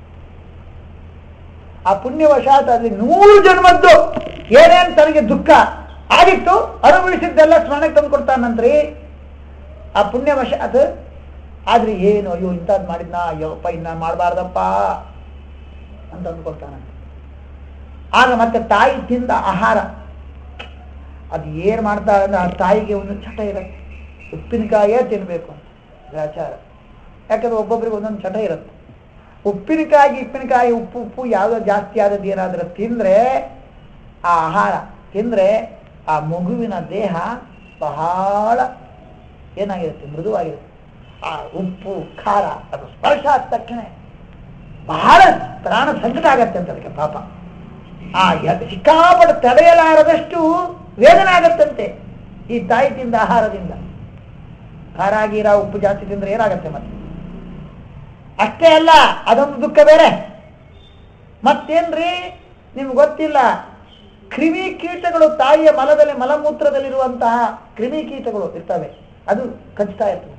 S1: ಆ ಪುಣ್ಯವಶಾತ್ ಅಲ್ಲಿ ನೂರು ಜನ್ಮದ್ದು ಏನೇನ್ ತನಗೆ ದುಃಖ ಆಗಿತ್ತು ಅನುಭವಿಸಿದ್ದೆಲ್ಲ ಸ್ಮರಣೆಗೆ ತಂದು ಕೊಡ್ತಾನಂತ್ರಿ ಆ ಪುಣ್ಯವಶಾತ್ ಆದ್ರೆ ಏನು ಅಯ್ಯೋ ಇಂಥದ್ದು ಮಾಡಿದ್ನಾ ಅಯ್ಯೋಪ್ಪ ಇನ್ನ ಮಾಡಬಾರ್ದಪ್ಪ ಅಂತ ಅಂದ್ಕೊಳ್ತಾನಂತೆ ಆಗ ಮತ್ತೆ ತಾಯಿ ತಿಂದ ಆಹಾರ ಅದು ಏನ್ ಮಾಡ್ತಾರೆ ಅಂದ್ರೆ ಆ ತಾಯಿಗೆ ಒಂದು ಚಟ ಇರುತ್ತೆ ಉಪ್ಪಿನಕಾಯೇ ತಿನ್ಬೇಕು ಅಂತ ಗ್ರಾಚಾರ ಯಾಕಂದ್ರೆ ಒಬ್ಬೊಬ್ರಿಗೆ ಒಂದೊಂದು ಚಟ ಇರುತ್ತೆ ಉಪ್ಪಿನಕಾಯಿ ಉಪ್ಪಿನಕಾಯಿ ಉಪ್ಪು ಉಪ್ಪು ಯಾವುದೋ ಜಾಸ್ತಿ ಆದದ್ದು ಏನಾದರೂ ತಿಂದ್ರೆ ಆ ಆಹಾರ ತಿಂದ್ರೆ ಆ ಮಗುವಿನ ದೇಹ ಬಹಳ ಏನಾಗಿರುತ್ತೆ ಮೃದುವಾಗಿರುತ್ತೆ ಆ ಉಪ್ಪು ಖಾರ ಅದು ಸ್ಪರ್ಶ ಆದ ತಕ್ಷಣ ಬಹಳ ಪ್ರಾಣ ಸಂಕಟ ಆಗತ್ತೆ ಅಂತ ಅದಕ್ಕೆ ಪಾಪ ಆ ಯ- ಸಿಕ್ಕಾಪಟ್ಟೆ ತಡೆಯಲಾರದಷ್ಟು ವೇದನೆ ಆಗತ್ತಂತೆ ಈ ತಾಯಿ ತಿಂದ ಆಹಾರದಿಂದ ಖಾರ ಗೀರ ಉಪ್ಪು ಜಾಸ್ತಿ ತಿಂದ್ರೆ ಏನಾಗತ್ತೆ ಮತ್ತೆ ಅಷ್ಟೇ ಅಲ್ಲ ಅದೊಂದು ದುಃಖ ಬೇರೆ ಮತ್ತೇನ್ರಿ ನಿಮ್ಗೆ ಗೊತ್ತಿಲ್ಲ ಕ್ರಿಮಿ ಕೀಟಗಳು ತಾಯಿಯ ಮಲದಲ್ಲಿ ಮಲಮೂತ್ರದಲ್ಲಿರುವಂತಹ ಕ್ರಿಮಿ ಕೀಟಗಳು ಇರ್ತವೆ ಅದು ಕಚ್ತಾ ಇರ್ತದೆ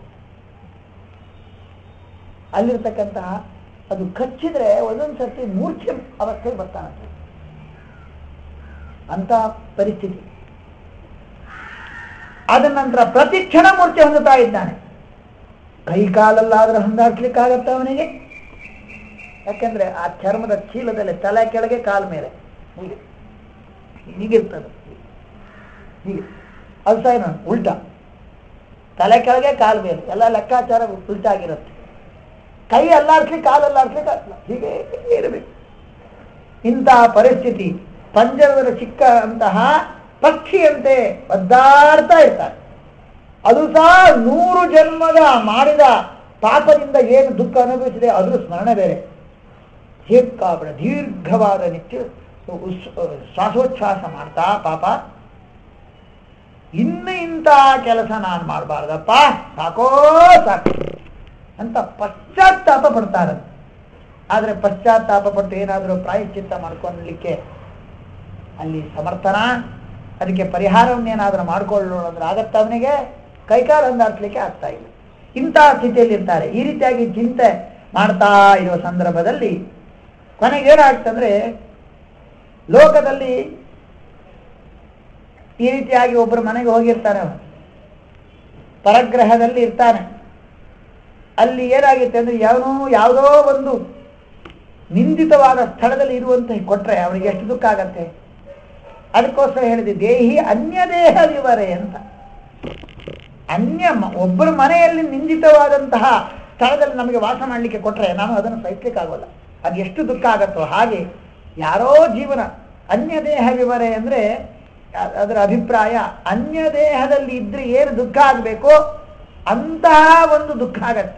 S1: ಅಲ್ಲಿರ್ತಕ್ಕಂತಹ ಅದು ಕಚ್ಚಿದ್ರೆ ಒಂದೊಂದು ಸರ್ತಿ ಮೂರ್ಛೆ ಅವಸ್ಥೆಗೆ ಬರ್ತಾನಂತೆ ಅಂತ ಪರಿಸ್ಥಿತಿ ಅದ ನಂತರ ಪ್ರತಿ ಕ್ಷಣ ಮೂರ್ಛೆ ಹೊಂದುತ್ತಾ ಇದ್ದಾನೆ ಕೈ ಕಾಲಲ್ಲಾದ್ರೆ ಹೊಂದಾಡ್ಲಿಕ್ಕೆ ಆಗತ್ತ ಅವನಿಗೆ ಯಾಕಂದ್ರೆ ಆ ಚರ್ಮದ ಚೀಲದಲ್ಲಿ ತಲೆ ಕೆಳಗೆ ಕಾಲ ಮೇಲೆ ಹೀಗೆ ಹೀಗಿರ್ತದೆ ಹೀಗೆ ಅದು ಸಹ ಏನು ಉಲ್ಟಾ ತಲೆ ಕೆಳಗೆ ಕಾಲು ಮೇಲೆ ಎಲ್ಲ ಲೆಕ್ಕಾಚಾರ ಉಲ್ಟಾ ಆಗಿರುತ್ತೆ ಕೈ ಅಲ್ಲಾಡ್ಸ್ಲಿಕ್ಕೆ ಕಾಲು ಅಲ್ಲಾಡ್ಸ್ಲಿಕ್ಕೆ ಆಗಲ್ಲ. ಹೀಗೆ ಇರಬೇಕು ಇಂತಹ ಪರಿಸ್ಥಿತಿ ಪಂಜರದ ಚಿಕ್ಕ ಅಂತಹ ಪಕ್ಷಿಯಂತೆ ಒದ್ದಾಡ್ತಾ ಇರ್ತಾರೆ ಅದು ಸಹ ನೂರು ಜನ್ಮದ ಮಾಡಿದ ಪಾಪದಿಂದ ಏನು ದುಃಖ ಅನುಭವಿಸಿದೆ ಅದ್ರ ಸ್ಮರಣೆ ಬೇರೆ ಸಿಕ್ಕಾಬಿಡ ದೀರ್ಘವಾದ ನಿತ್ಯ ಉಸ್- ಶ್ವಾಸೋಚ್ಛ್ವಾಸ ಮಾಡ್ತಾ ಪಾಪ ಇನ್ನು ಇಂಥ ಕೆಲಸ ನಾನು ಮಾಡಬಾರ್ದಪ್ಪ ಸಾಕೋ ಸಾಕು ಅಂತ ಪಶ್ಚಾತ್ತಾಪ ಪಡ್ತಾರೆ ಆದರೆ ಪಶ್ಚಾತ್ತಾಪ ಪಟ್ಟು ಏನಾದರೂ ಪ್ರಾಯಶ್ಚಿತ್ತ ಮಾಡ್ಕೊಳ್ಳಲಿಕ್ಕೆ ಅಲ್ಲಿ ಸಮರ್ಥನ ಅದಕ್ಕೆ ಪರಿಹಾರವನ್ನೇನಾದರೂ ಮಾಡ್ಕೊಳ್ಳೋಣ ಅಂದ್ರೆ ಆಗತ್ತ ಅವನಿಗೆ ಕೈಕಾಲು ಅಂದಾಡ್ಸ್ಲಿಕ್ಕೆ ಆಗ್ತಾ ಇಲ್ಲ ಇಂತಹ ಸ್ಥಿತಿಯಲ್ಲಿ ಇರ್ತಾರೆ ಈ ರೀತಿಯಾಗಿ ಚಿಂತೆ ಮಾಡ್ತಾ ಇರುವ ಸಂದರ್ಭದಲ್ಲಿ ಕೊನೆಗೆ ಏನಾಗ್ತಂದ್ರೆ ಲೋಕದಲ್ಲಿ ಈ ರೀತಿಯಾಗಿ ಒಬ್ಬರು ಮನೆಗೆ ಹೋಗಿರ್ತಾನೆ ಅವನು ಪರಗ್ರಹದಲ್ಲಿ ಇರ್ತಾನೆ ಅಲ್ಲಿ ಏನಾಗುತ್ತೆ ಅಂದ್ರೆ ಯಾವನೋ ಯಾವುದೋ ಒಂದು ನಿಂದಿತವಾದ ಸ್ಥಳದಲ್ಲಿ ಇರುವಂತ ಕೊಟ್ರೆ ಅವನಿಗೆ ಎಷ್ಟು ದುಃಖ ಆಗತ್ತೆ ಅದಕ್ಕೋಸ್ಕರ ಹೇಳಿದೆ ದೇಹಿ ಅನ್ಯ ದೇಹ ವಿವರೆ ಅಂತ ಅನ್ಯ ಮ- ಒಬ್ಬರ ಮನೆಯಲ್ಲಿ ನಿಂದಿತವಾದಂತಹ ಸ್ಥಳದಲ್ಲಿ ನಮಗೆ ವಾಸ ಮಾಡಲಿಕ್ಕೆ ಕೊಟ್ರೆ ನಾನು ಅದನ್ನು ಸಹಿಸ್ಲಿಕ್ಕೆ ಆಗೋಲ್ಲ ಅದು ಎಷ್ಟು ದುಃಖ ಆಗತ್ತೋ ಹಾಗೆ ಯಾರೋ ಜೀವನ ಅನ್ಯ ದೇಹ ವಿವರೆ ಅಂದ್ರೆ ಅ- ಅದರ ಅಭಿಪ್ರಾಯ ಅನ್ಯ ದೇಹದಲ್ಲಿ ಇದ್ರೆ ಏನು ದುಃಖ ಆಗಬೇಕೋ ಅಂತಹ ಒಂದು ದುಃಖ ಆಗತ್ತೆ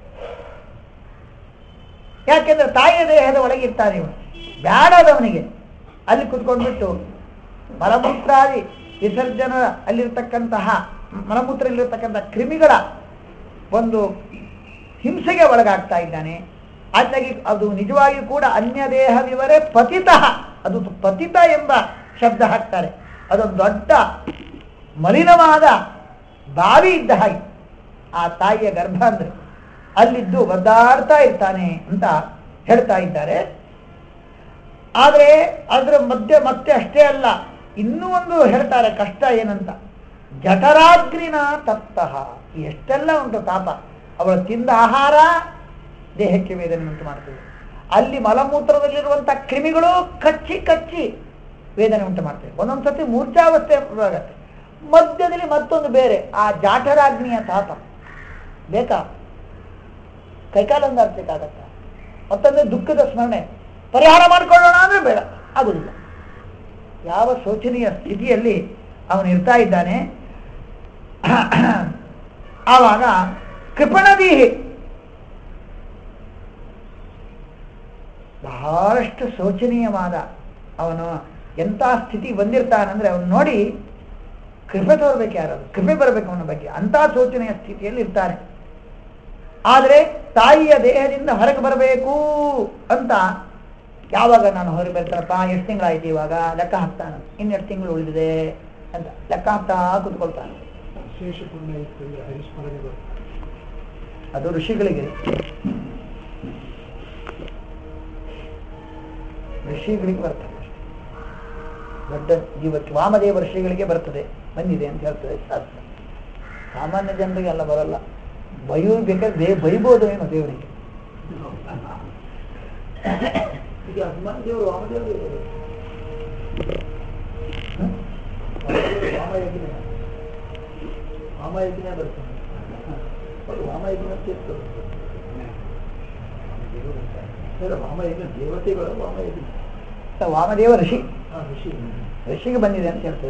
S1: ಯಾಕೆಂದ್ರೆ ತಾಯಿಯ ದೇಹದ ಒಳಗೆ ಇರ್ತಾನೆ ಇವನು ಬ್ಯಾಡದವನಿಗೆ ಅಲ್ಲಿ ಕುತ್ಕೊಂಡ್ಬಿಟ್ಟು ಮಲಮೂತ್ರಾದಿ ವಿಸರ್ಜನ ಅಲ್ಲಿರ್ತಕ್ಕಂತಹ ಮಲಮೂತ್ರದಲ್ಲಿರ್ತಕ್ಕಂಥ ಕ್ರಿಮಿಗಳ ಒಂದು ಹಿಂಸೆಗೆ ಒಳಗಾಗ್ತಾ ಇದ್ದಾನೆ ಹಾಗಾಗಿ ಅದು ನಿಜವಾಗಿಯೂ ಕೂಡ ಅನ್ಯ ದೇಹ ವಿವರೇ ಪತಿತಃ ಅದು ಪತಿತ ಎಂಬ ಶಬ್ದ ಹಾಕ್ತಾರೆ ಅದೊಂದು ದೊಡ್ಡ ಮಲಿನವಾದ ಬಾವಿ ಇದ್ದ ಹಾಗೆ ಆ ತಾಯಿಯ ಗರ್ಭ ಅಂದ್ರೆ ಅಲ್ಲಿದ್ದು ಒದ್ದಾಡ್ತಾ ಇರ್ತಾನೆ ಅಂತ ಹೇಳ್ತಾ ಇದ್ದಾರೆ ಆದರೆ ಅದರ ಮಧ್ಯೆ ಮತ್ತೆ ಅಷ್ಟೇ ಅಲ್ಲ ಇನ್ನೂ ಒಂದು ಹೇಳ್ತಾರೆ ಕಷ್ಟ ಏನಂತ ಜಠರಾಗ್ರಿನ ತಪ್ತಃ ಎಷ್ಟೆಲ್ಲ ಉಂಟು ತಾಪ ಅವಳು ತಿಂದ ಆಹಾರ ದೇಹಕ್ಕೆ ವೇದನೆ ಉಂಟು ಮಾಡ್ತದೆ ಅಲ್ಲಿ ಮಲಮೂತ್ರದಲ್ಲಿರುವಂಥ ಕ್ರಿಮಿಗಳು ಕಚ್ಚಿ ಕಚ್ಚಿ ವೇದನೆ ಉಂಟು ಮಾಡ್ತವೆ ಒಂದೊಂದ್ಸತಿ ಮೂರ್ಛಾವಸ್ಥೆ ಆಗತ್ತೆ ಮಧ್ಯದಲ್ಲಿ ಮತ್ತೊಂದು ಬೇರೆ ಆ ಜಾಠರಾಗ್ನಿಯ ತಾಪ ಬೇಕಾ ಕೈಕಾಲೊಂದು ಅರ್ಸಕ್ಕಾಗತ್ತ ಮತ್ತೊಂದು ದುಃಖದ ಸ್ಮರಣೆ ಪರಿಹಾರ ಮಾಡಿಕೊಳ್ಳೋಣ ಅಂದ್ರೆ ಬೇಡ ಆಗುದಿಲ್ಲ ಯಾವ ಶೋಚನೀಯ ಸ್ಥಿತಿಯಲ್ಲಿ ಅವನು ಇರ್ತಾ ಇದ್ದಾನೆ ಆವಾಗ ಕೃಪಣದೀಹಿ ಬಹಳಷ್ಟು ಶೋಚನೀಯವಾದ ಅವನು ಎಂಥ ಸ್ಥಿತಿ ಬಂದಿರ್ತಾನಂದ್ರೆ ಅವನು ನೋಡಿ ಕೃಪೆ ತೋರ್ಬೇಕು ಯಾರು ಕೃಪೆ ಬರಬೇಕು ಅವನ ಬಗ್ಗೆ ಅಂಥ ಶೋಚನೀಯ ಸ್ಥಿತಿಯಲ್ಲಿ ಇರ್ತಾನೆ ಆದರೆ ತಾಯಿಯ ದೇಹದಿಂದ ಹೊರಗೆ ಬರಬೇಕು ಅಂತ ಯಾವಾಗ ನಾನು ಹೊರಗೆ ಬರ್ತಾನಪ್ಪ ಎಷ್ಟು ತಿಂಗಳಾಯ್ತು ಇವಾಗ ಲೆಕ್ಕ ಹಾಕ್ತಾನೆ ಇನ್ನೆರಡು ತಿಂಗಳು ಉಳಿದಿದೆ ಅಂತ ಲೆಕ್ಕ ಹಾಕ್ತಾ ಕೂತ್ಕೊಳ್ತಾನೆ
S2: ವಿಶೇಷ ಪುಣ್ಯ ಇತ್ತು ಇಲ್ಲಿ ಹರಿಸ್ಮರಣೆ ಬರುತ್ತೆ
S1: ಅದು ಋಷಿಗಳಿಗೆ ಋಷಿಗಳಿಗೆ ಬರ್ತದೆ ದೊಡ್ಡ ಜೀವಕ್ಕೆ ವಾಮದೇವ ಋಷಿಗಳಿಗೆ ಬರ್ತದೆ ಬಂದಿದೆ ಅಂತ ಹೇಳ್ತದೆ ಶಾಸ್ತ್ರ ಸಾಮಾನ್ಯ ಜನರಿಗೆ ಎಲ್ಲ ಬರಲ್ಲ ಬೈಯೂ ಬೇಕಾದ್ರೆ ದೇ ಬೈಬೋದು ಏನು ದೇವರಿಗೆ ಈಗ ಅಭಿಮಾನ ದೇವರು ವಾಮದೇವರು ಇದ್ದಾರೆ. ಹ್ಮ್? ವಾಮಯಜ್ಞ ವಾಮಯಜ್ಞ ಬರ್ತಾನೆ ಅದು ವಾಮಯಜ್ಞ ಅಂತ ಇರ್ತದೆ ಸರ್, ವಾಮಯಜ್ಞ ದೇವತೆಗಳು ವಾಮಯಜ್ಞ ಸ- ವಾಮದೇವ ಋಷಿ
S2: ಆ ಋಷಿ
S1: ಋಷಿಗೆ ಬಂದಿದೆ ಅಂತ ಹೇಳ್ತದೆ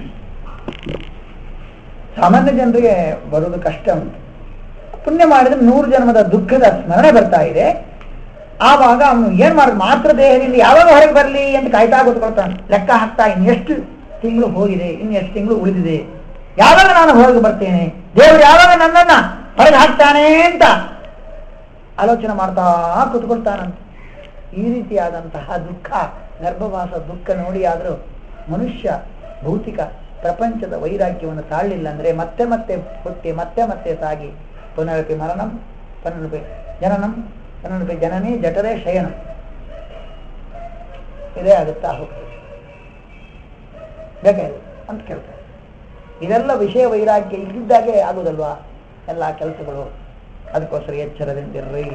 S1: ಸಾಮಾನ್ಯ ಜನರಿಗೆ ಬರೋದು ಕಷ್ಟ ಉಂಟು ಪುಣ್ಯ ಮಾಡಿದ್ರೆ ನೂರು ಜನ್ಮದ ದುಃಖದ ಸ್ಮರಣೆ ಬರ್ತಾ ಇದೆ ಆವಾಗ ಅವನು ಏನ್ ಮಾಡ ಮಾತ್ರ ದೇಹದಿಂದ ಯಾವಾಗ ಹೊರಗೆ ಬರಲಿ ಅಂತ ಕಾಯ್ತಾ ಕೂತ್ಕೊಳ್ತಾನೆ ಲೆಕ್ಕ ಹಾಕ್ತಾ ಇನ್ನು ಎಷ್ಟು ತಿಂಗಳು ಹೋಗಿದೆ ಇನ್ನು ಎಷ್ಟು ತಿಂಗಳು ಉಳಿದಿದೆ ಯಾವಾಗ ನಾನು ಹೊರಗೆ ಬರ್ತೇನೆ ದೇವರು ಯಾವಾಗ ನನ್ನನ್ನ ಹೊರಗೆ ಹಾಕ್ತಾನೆ ಅಂತ ಆಲೋಚನೆ ಮಾಡ್ತಾ ಕೂತ್ಕೊಳ್ತಾನಂತೆ ಈ ರೀತಿಯಾದಂತಹ ದುಃಖ ಗರ್ಭವಾಸ ದುಃಖ ನೋಡಿ ಆದರೂ ಮನುಷ್ಯ ಭೌತಿಕ ಪ್ರಪಂಚದ ವೈರಾಗ್ಯವನ್ನು ತಾಳಲಿಲ್ಲ ಅಂದ್ರೆ ಮತ್ತೆ ಮತ್ತೆ ಹುಟ್ಟಿ ಮತ್ತೆ ಮತ್ತೆ ಸಾಗಿ ಪುನರಪಿ ಮರಣಂ ಪುನರಪಿ ಜನನಂ ಪುನರಪಿ ಜನನೇ ಜಠರೇ ಶಯನಂ ಇದೇ ಆಗುತ್ತಾ ಹೋಗ್ತದೆ ಬೇಕಾಗಿಲ್ಲ ಅಂತ ಕೇಳ್ತಾರೆ ಇದೆಲ್ಲ ವಿಷಯ ವೈರಾಗ್ಯ ಇದ್ದಿದ್ದಾಗೆ ಆಗುದಲ್ವಾ ಎಲ್ಲ ಕೆಲಸಗಳು ಅದಕ್ಕೋಸ್ಕರ ಎಚ್ಚರದಿಂದಿರ್ರಿ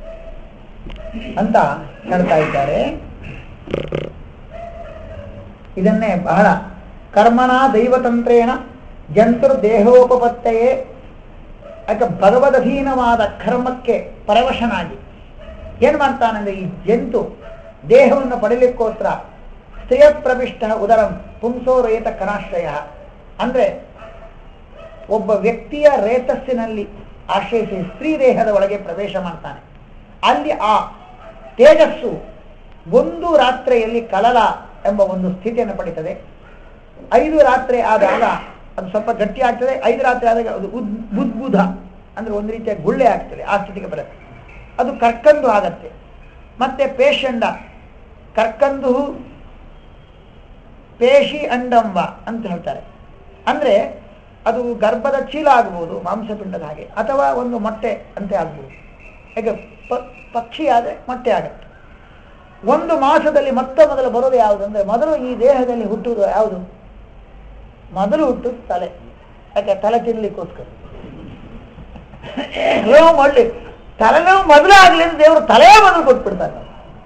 S1: ಅಂತ ಹೇಳ್ತಾ ಇದ್ದಾರೆ ಇದನ್ನೇ ಬಹಳ ಕರ್ಮಣ ದೈವತಂತ್ರೇಣ ಜಂತುರ್ ದೇಹೋಪಪತ್ತೆಯೇ ಯಾಕೆ ಭಗವದಧೀನವಾದ ಕರ್ಮಕ್ಕೆ ಪರವಶನಾಗಿ ಏನು ಮಾಡ್ತಾನಂದ್ರೆ ಈ ಜಂತು ದೇಹವನ್ನು ಪಡೀಲಿಕ್ಕೋಸ್ಕರ ಸ್ತ್ರೀಯ ಪ್ರವಿಷ್ಟ ಉದರಂ ಪುಂಸೋ ರೇತ ಕರಾಶ್ರಯ ಅಂದ್ರೆ ಒಬ್ಬ ವ್ಯಕ್ತಿಯ ರೇತಸ್ಸಿನಲ್ಲಿ ಆಶ್ರಯಿಸಿ ಸ್ತ್ರೀ ದೇಹದ ಒಳಗೆ ಪ್ರವೇಶ ಮಾಡ್ತಾನೆ ಅಲ್ಲಿ ಆ ತೇಜಸ್ಸು ಒಂದು ರಾತ್ರಿಯಲ್ಲಿ ಕಲಲ ಎಂಬ ಒಂದು ಸ್ಥಿತಿಯನ್ನು ಪಡೀತದೆ ಐದು ರಾತ್ರಿ ಆದಾಗ ಅದು ಸ್ವಲ್ಪ ಗಟ್ಟಿ ಆಗ್ತದೆ ಐದು ರಾತ್ರಿ ಆದಾಗ ಅದು ಉದ್ ಬುದ್ಬುಧ ಅಂದ್ರೆ ಒಂದು ರೀತಿಯ ಗುಳ್ಳೆ ಆಗ್ತದೆ ಆ ಸ್ಥಿತಿಗೆ ಬರುತ್ತೆ ಅದು ಕರ್ಕಂದು ಆಗತ್ತೆ ಮತ್ತೆ ಪೇಷಂಡ ಕರ್ಕಂದು ಪೇಶಿ ಅಂಡಂಬ ಅಂತ ಹೇಳ್ತಾರೆ ಅಂದ್ರೆ ಅದು ಗರ್ಭದ ಚೀಲ ಆಗ್ಬೋದು ಮಾಂಸಪಿಂಡದ ಹಾಗೆ ಅಥವಾ ಒಂದು ಮೊಟ್ಟೆ ಅಂತೆ ಆಗ್ಬೋದು ಹೇಗೆ ಪ- ಪಕ್ಷಿ ಆದರೆ ಮೊಟ್ಟೆ ಆಗತ್ತೆ ಒಂದು ಮಾಸದಲ್ಲಿ ಮತ್ತೆ ಮೊದಲು ಬರೋದು ಯಾವುದು ಅಂದ್ರೆ ಮೊದಲು ಈ ದೇಹದಲ್ಲಿ ಹುಟ್ಟುವುದು ಯಾವುದು ಮೊದಲು ಹುಟ್ಟುದು ತಲೆ ಯಾಕೆ ತಲೆ ತಿನ್ಲಿಕ್ಕೋಸ್ಕರ ಏನೋ ಮಾಡ್ಲಿ ತಲೆನೋವು ಮೊದಲು ಆಗ್ಲಿ ಅಂತ ದೇವರು ತಲೆ ಮೊದಲು ಕೊಟ್ಬಿಡ್ತಾರೆ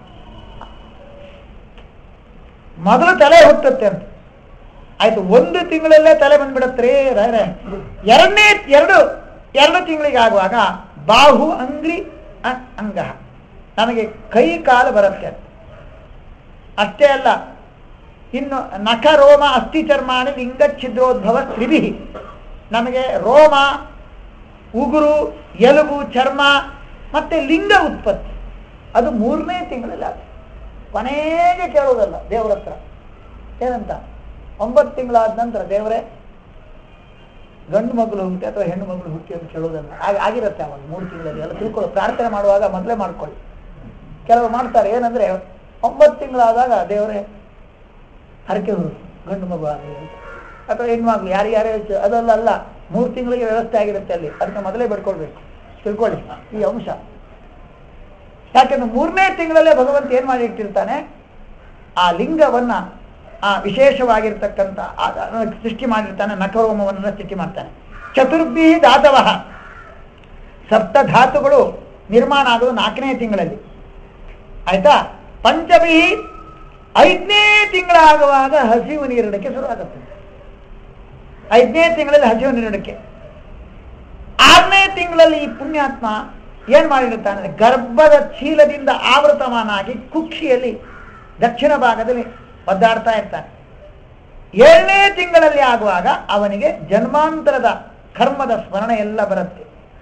S1: ಮೊದಲು ತಲೆ ಹುಟ್ಟುತ್ತೆ ಅಂತ ಆಯ್ತು ಒಂದು ತಿಂಗಳಲ್ಲೇ ತಲೆ ಬಂದ್ಬಿಡತ್ರಿ ರಾಯರೇ ಎರಡನೇ ಎರಡು ಎರಡು ತಿಂಗಳಿಗೆ ಆಗುವಾಗ ಬಾಹು ಅಂಗ್ರಿ ಅ- ಅಂಗ ನಮಗೆ ಕೈ ಕಾಲು ಬರುತ್ತೆ ಅಂತ. ಅಷ್ಟೇ ಅಲ್ಲ ಇನ್ನು ನಖ ರೋಮ ಅಸ್ಥಿ ಚರ್ಮಾಣಿ ಲಿಂಗ ಛಿದ್ರೋದ್ಭವ ತ್ರಿಭಿ ನಮಗೆ ರೋಮ ಉಗುರು ಎಲುಬು ಚರ್ಮ ಮತ್ತೆ ಲಿಂಗ ಉತ್ಪತ್ತಿ ಅದು ಮೂರನೇ ತಿಂಗಳಲ್ಲಿ ಆಗುತ್ತೆ ಕೊನೆಗೆ ಕೇಳುವುದಲ್ಲ ದೇವರ ಹತ್ರ ಏನಂತ ಒಂಬತ್ತು ತಿಂಗಳಾದ ನಂತರ ದೇವರೇ ಗಂಡು ಮಗಳು ಹುಟ್ಟಿ ಅಥವಾ ಹೆಣ್ಣು ಮಗಳು ಹುಟ್ಟಿ ಅಂತ ಕೇಳೋದಲ್ಲ ಆಗ ಆಗಿರುತ್ತೆ ಅವಾಗ ಮೂರು ತಿಂಗಳಲ್ಲಿ ಎಲ್ಲ ತಿಳ್ಕೊಳ್ಳಿ ಪ್ರಾರ್ಥನೆ ಮಾಡುವಾಗ ಮೊದಲೇ ಮಾಡ್ಕೊಳ್ಳಿ ಕೆಲವರು ಮಾಡ್ತಾರೆ ಏನಂದ್ರೆ ಒಂಬತ್ತು ತಿಂಗಳಾದಾಗ ದೇವರೇ ಹರಕೆ ಹುರು ಗಂಡು ಮಗು ಆಗಲಿ ಅಂತ ಅಥವಾ ಹೆಣ್ಮಕ್ಳು ಯಾರು ಯಾರೇ ಅದಲ್ಲ ಅಲ್ಲ ಮೂರು ತಿಂಗಳಿಗೆ ವ್ಯವಸ್ಥೆ ಆಗಿರುತ್ತೆ ಅಲ್ಲಿ ಅದನ್ನ ಮೊದಲೇ ಬಿಡ್ಕೊಳ್ಬೇಕು ತಿಳ್ಕೊಳ್ಳಿ ಈ ಅಂಶ ಯಾಕೆಂದ್ರೆ ಮೂರನೇ ತಿಂಗಳಲ್ಲೇ ಭಗವಂತ ಏನ್ ಮಾಡಿ ಇಟ್ಟಿರ್ತಾನೆ ಆ ಲಿಂಗವನ್ನ ಆ ವಿಶೇಷವಾಗಿರ್ತಕ್ಕಂಥ ಆ- ಆ ಸೃಷ್ಟಿ ಮಾಡಿರ್ತಾನೆ ನಖರೋಮವನ್ನ ಸೃಷ್ಟಿ ಮಾಡ್ತಾನೆ ಚತುರ್ಭಿ ಧಾತವ ಸಪ್ತ ಧಾತುಗಳು ನಿರ್ಮಾಣ ಆಗೋದು ನಾಲ್ಕನೇ ತಿಂಗಳಲ್ಲಿ ಆಯ್ತಾ ಪಂಚಮಿ ಐದನೇ ತಿಂಗಳಾಗುವಾಗ ಹಸಿವು ನೀರಿಡಕ್ಕೆ ಶುರು ಆಗುತ್ತೆ ಐದನೇ ತಿಂಗಳಲ್ಲಿ ಹಸಿವು ನೀರಿಡಕ್ಕೆ ಆರನೇ ತಿಂಗಳಲ್ಲಿ ಈ ಪುಣ್ಯಾತ್ಮ ಏನ್ ಮಾಡಿರುತ್ತಾನೆ ಅಂದ್ರೆ ಗರ್ಭದ ಚೀಲದಿಂದ ಆವೃತಮಾನಾಗಿ ಕುಕ್ಷಿಯಲ್ಲಿ ದಕ್ಷಿಣ ಭಾಗದಲ್ಲಿ ಒದ್ದಾಡ್ತಾ ಇರ್ತಾನೆ ಏಳನೇ ತಿಂಗಳಲ್ಲಿ ಆಗುವಾಗ ಅವನಿಗೆ ಜನ್ಮಾಂತರದ ಕರ್ಮದ ಸ್ಮರಣೆ ಎಲ್ಲ ಬರುತ್ತೆ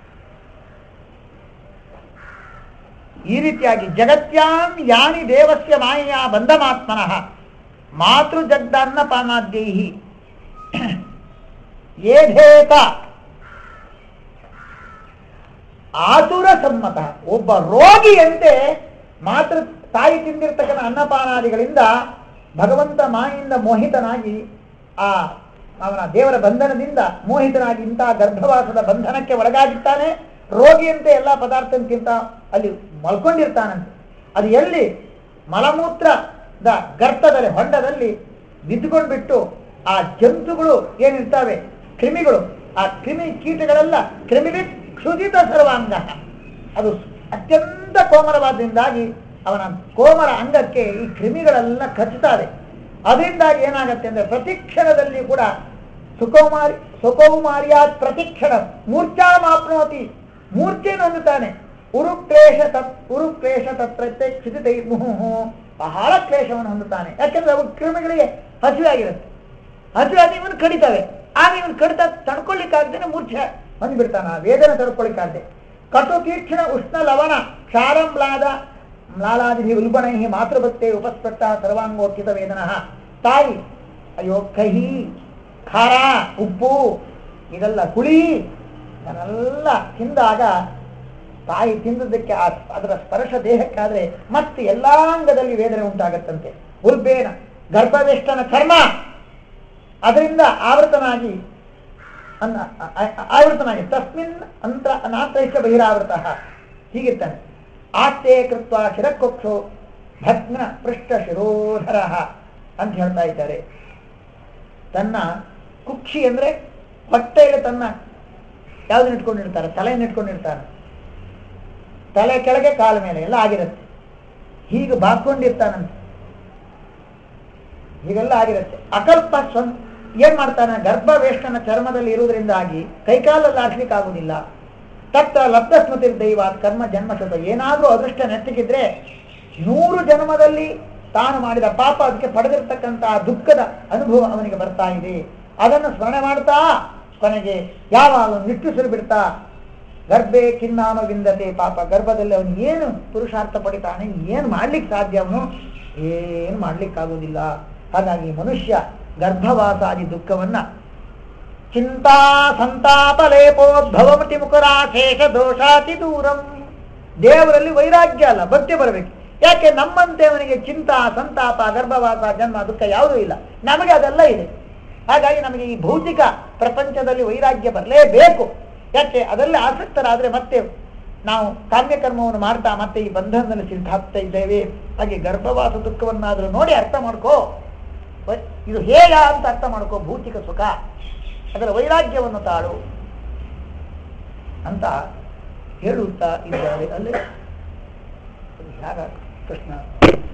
S1: ಈ ರೀತಿಯಾಗಿ ಜಗತ್ಯಾಂ ಯಾನಿ ದೇವಸ್ಯ ಮಾಯೆಯ ಬಂಧಮಾತ್ಮನಃ ಮಾತೃ ಜಗ್ದಾನ್ನಪಾನಾದ್ಯೈ ಏಧೇತ ಆತುರ ಸಮ್ಮತ ಒಬ್ಬ ರೋಗಿಯಂತೆ ಮಾತೃ ತಾಯಿ ತಿಂದಿರ್ತಕ್ಕಂಥ ಅನ್ನಪಾನಾದಿಗಳಿಂದ ಭಗವಂತ ಮಾಯಿಂದ ಮೋಹಿತನಾಗಿ ಆ ಅವನ ದೇವರ ಬಂಧನದಿಂದ ಮೋಹಿತನಾಗಿ ಇಂತಹ ಗರ್ಭವಾಸದ ಬಂಧನಕ್ಕೆ ಒಳಗಾಗಿರ್ತಾನೆ ರೋಗಿಯಂತೆ ಎಲ್ಲ ಪದಾರ್ಥಕ್ಕಿಂತ ಅಲ್ಲಿ ಮಲ್ಕೊಂಡಿರ್ತಾನಂತೆ ಅದು ಎಲ್ಲಿ ಮಲಮೂತ್ರದ ಗರ್ತದಲ್ಲಿ ಹೊಂಡದಲ್ಲಿ ಬಿದ್ದುಕೊಂಡ್ಬಿಟ್ಟು ಆ ಜಂತುಗಳು ಏನಿರ್ತಾವೆ ಕ್ರಿಮಿಗಳು ಆ ಕ್ರಿಮಿ ಕೀಟಗಳೆಲ್ಲ ಕ್ರಿಮಿಲಿ ಕ್ಷುದಿತ ಸರ್ವಾಂಗ ಅದು ಅತ್ಯಂತ ಕೋಮಲವಾದ್ರಿಂದಾಗಿ ಅವನ ಕೋಮಲ ಅಂಗಕ್ಕೆ ಈ ಕ್ರಿಮಿಗಳೆಲ್ಲ ಕಚ್ಚುತ್ತಾರೆ ಅದರಿಂದಾಗಿ ಏನಾಗತ್ತೆ ಅಂದ್ರೆ ಪ್ರತಿಕ್ಷಣದಲ್ಲಿ ಕೂಡ ಸುಕೌಮಾರಿ ಸುಕೌಮಾರ್ಯಾತ್ ಪ್ರತಿಕ್ಷಣ ಮೂರ್ಛಾ ಮಾಪ್ನೋತಿ ಮೂರ್ಛೆಯನ್ನು ಹೊಂದುತ್ತಾನೆ ಉರುಕ್ಲೇಶ ತತ್ ಉರುಕ್ಲೇಶ ತತ್ರತ್ತೆ ಕ್ಷಿತಿತೈ ಮುಹು ಬಹಳ ಕ್ಲೇಶವನ್ನು ಹೊಂದುತ್ತಾನೆ ಯಾಕೆಂದ್ರೆ ಅವು ಕ್ರಿಮಿಗಳಿಗೆ ಹಸಿವಾಗಿರುತ್ತೆ ಹಸಿವಾಗಿ ಇವನು ಕಡಿತವೆ ಆಗ ಇವನು ಕಡಿತ ತಡ್ಕೊಳ್ಳಿಕ್ಕಾಗ್ದೇನೆ ಮೂರ್ಛೆ ಬಂದ್ಬಿಡ್ತಾನ ವೇದನೆ ತಡ್ಕೊಳ್ಳಿಕ್ಕಾಗ್ದೆ ಕಟು ತೀಕ್ಷ್ಣ ಉಷ್ಣ ಲವಣ ಕ್ಷಾರಂಬ್ಲಾದ ಮ್ಲಾಲಾದಿ ಉಲ್ಬಣೈ ಮಾತೃಭಕ್ತೆ ಉಪಸ್ಪಷ್ಟ ಸರ್ವಾಂಗೋಚಿತ ವೇದನ ತಾಯಿ ಅಯ್ಯೋ ಕಹಿ ಖಾರ ಉಪ್ಪು ಇದೆಲ್ಲ ಹುಳಿ ಅದನ್ನೆಲ್ಲ ತಿಂದಾಗ ತಾಯಿ ತಿಂದದ್ದಕ್ಕೆ ಆ ಅದರ ಸ್ಪರ್ಶ ದೇಹಕ್ಕಾದ್ರೆ ಮತ್ತೆ ಎಲ್ಲಾ ಅಂಗದಲ್ಲಿ ವೇದನೆ ಉಂಟಾಗತ್ತಂತೆ ಉಲ್ಬೇನ ಗರ್ಭವೇಷ್ಟನ ಚರ್ಮ ಅದರಿಂದ ಆವೃತನಾಗಿ ಅನ್ನ ಆ- ಆ- ಆವೃತನಾಗಿ ತಸ್ಮಿನ್ ಅಂತ್ರ ನಾತ್ರೈಕ ಬಹಿರಾವೃತ ಹೀಗಿರ್ತಾನೆ ಆಸ್ತೆ ಕೃತ್ವ ಶಿರಕ್ಕೊಕ್ಷೋ ಭಗ್ನ ಪೃಷ್ಠ ಶಿರೋಧರ ಅಂತ ಹೇಳ್ತಾ ಇದ್ದಾರೆ ತನ್ನ ಕುಕ್ಷಿ ಅಂದ್ರೆ ಹೊಟ್ಟೆಯಲ್ಲಿ ತನ್ನ ಯಾವ್ದನ್ನ ಇಟ್ಕೊಂಡಿರ್ತಾರೆ ತಲೆಯನ್ನು ಇಟ್ಕೊಂಡಿರ್ತಾನೆ ತಲೆ ಕೆಳಗೆ ಕಾಲ ಮೇಲೆ ಎಲ್ಲ ಆಗಿರುತ್ತೆ ಹೀಗೆ ಬಾಕೊಂಡಿರ್ತಾನಂತೆ ಹೀಗೆಲ್ಲ ಆಗಿರುತ್ತೆ ಅಕಲ್ಪ ಸ್ವ ಏನ್ ಮಾಡ್ತಾನೆ ಗರ್ಭವೇಷ್ಟನ ಚರ್ಮದಲ್ಲಿ ಇರುವುದರಿಂದಾಗಿ ಕೈಕಾಲಲ್ಲಿ ಆಡ್ಲಿಕ್ಕೆ ಆಗುದಿಲ್ಲ ತತ್ತ ಲಬ್ಧ ಸ್ಮೃತಿ ದೈವ ಕರ್ಮ ಜನ್ಮಶತ ಏನಾದ್ರೂ ಅದೃಷ್ಟ ನೆಟ್ಟಿಗಿದ್ರೆ ನೂರು ಜನ್ಮದಲ್ಲಿ ತಾನು ಮಾಡಿದ ಪಾಪ ಅದಕ್ಕೆ ಪಡೆದಿರ್ತಕ್ಕಂತಹ ದುಃಖದ ಅನುಭವ ಅವನಿಗೆ ಬರ್ತಾ ಇದೆ ಅದನ್ನು ಸ್ಮರಣೆ ಮಾಡ್ತಾ ಕೊನೆಗೆ ಯಾವಾಗ ನಿಟ್ಟುಸಿರು ಬಿಡ್ತಾ ಗರ್ಭೆ ಕಿನ್ನಾಮ ವಿಂದತೆ ಪಾಪ ಗರ್ಭದಲ್ಲಿ ಅವನು ಏನು ಪುರುಷಾರ್ಥ ಪಡಿತಾನೆ ಏನು ಮಾಡ್ಲಿಕ್ಕೆ ಸಾಧ್ಯ ಅವನು ಏನು ಮಾಡ್ಲಿಕ್ಕಾಗೋದಿಲ್ಲ ಹಾಗಾಗಿ ಮನುಷ್ಯ ಗರ್ಭವಾಸಾದಿ ದುಃಖವನ್ನ ಚಿಂತಾ ಸಂತಾಪ ಲೇಪೋದ್ಭವಮತಿ ಮುಖರಾಶೇಷ ದೋಷಾತಿ ದೂರಂ ದೇವರಲ್ಲಿ ವೈರಾಗ್ಯ ಅಲ್ಲ ಭಕ್ತಿ ಬರಬೇಕು ಯಾಕೆ ನಮ್ಮಂತೆ ಅವನಿಗೆ ಚಿಂತಾ ಸಂತಾಪ ಗರ್ಭವಾಸ ಜನ್ಮ ದುಃಖ ಯಾವುದೂ ಇಲ್ಲ ನಮಗೆ ಅದೆಲ್ಲ ಇದೆ ಹಾಗಾಗಿ ನಮಗೆ ಈ ಭೌತಿಕ ಪ್ರಪಂಚದಲ್ಲಿ ವೈರಾಗ್ಯ ಬರಲೇಬೇಕು ಯಾಕೆ ಅದರಲ್ಲಿ ಆಸಕ್ತರಾದ್ರೆ ಮತ್ತೆ ನಾವು ಕಾಮ್ಯಕರ್ಮವನ್ನು ಮಾಡ್ತಾ ಮತ್ತೆ ಈ ಬಂಧನದಲ್ಲಿ ಸಿದ್ಧಾಗ್ತಾ ಇದ್ದೇವೆ ಹಾಗೆ ಗರ್ಭವಾಸ ದುಃಖವನ್ನಾದ್ರೂ ನೋಡಿ ಅರ್ಥ ಮಾಡ್ಕೋ ವ- ಇದು ಹೇಗ ಅಂತ ಅರ್ಥ ಮಾಡ್ಕೋ ಭೌತಿಕ ಸುಖ ಅದರ ವೈರಾಗ್ಯವನ್ನು ತಾಳು ಅಂತ ಹೇಳುತ್ತಾ ಇದ್ದಾರೆ ಅಲ್ಲಿ ಯಾರ ಕೃಷ್ಣ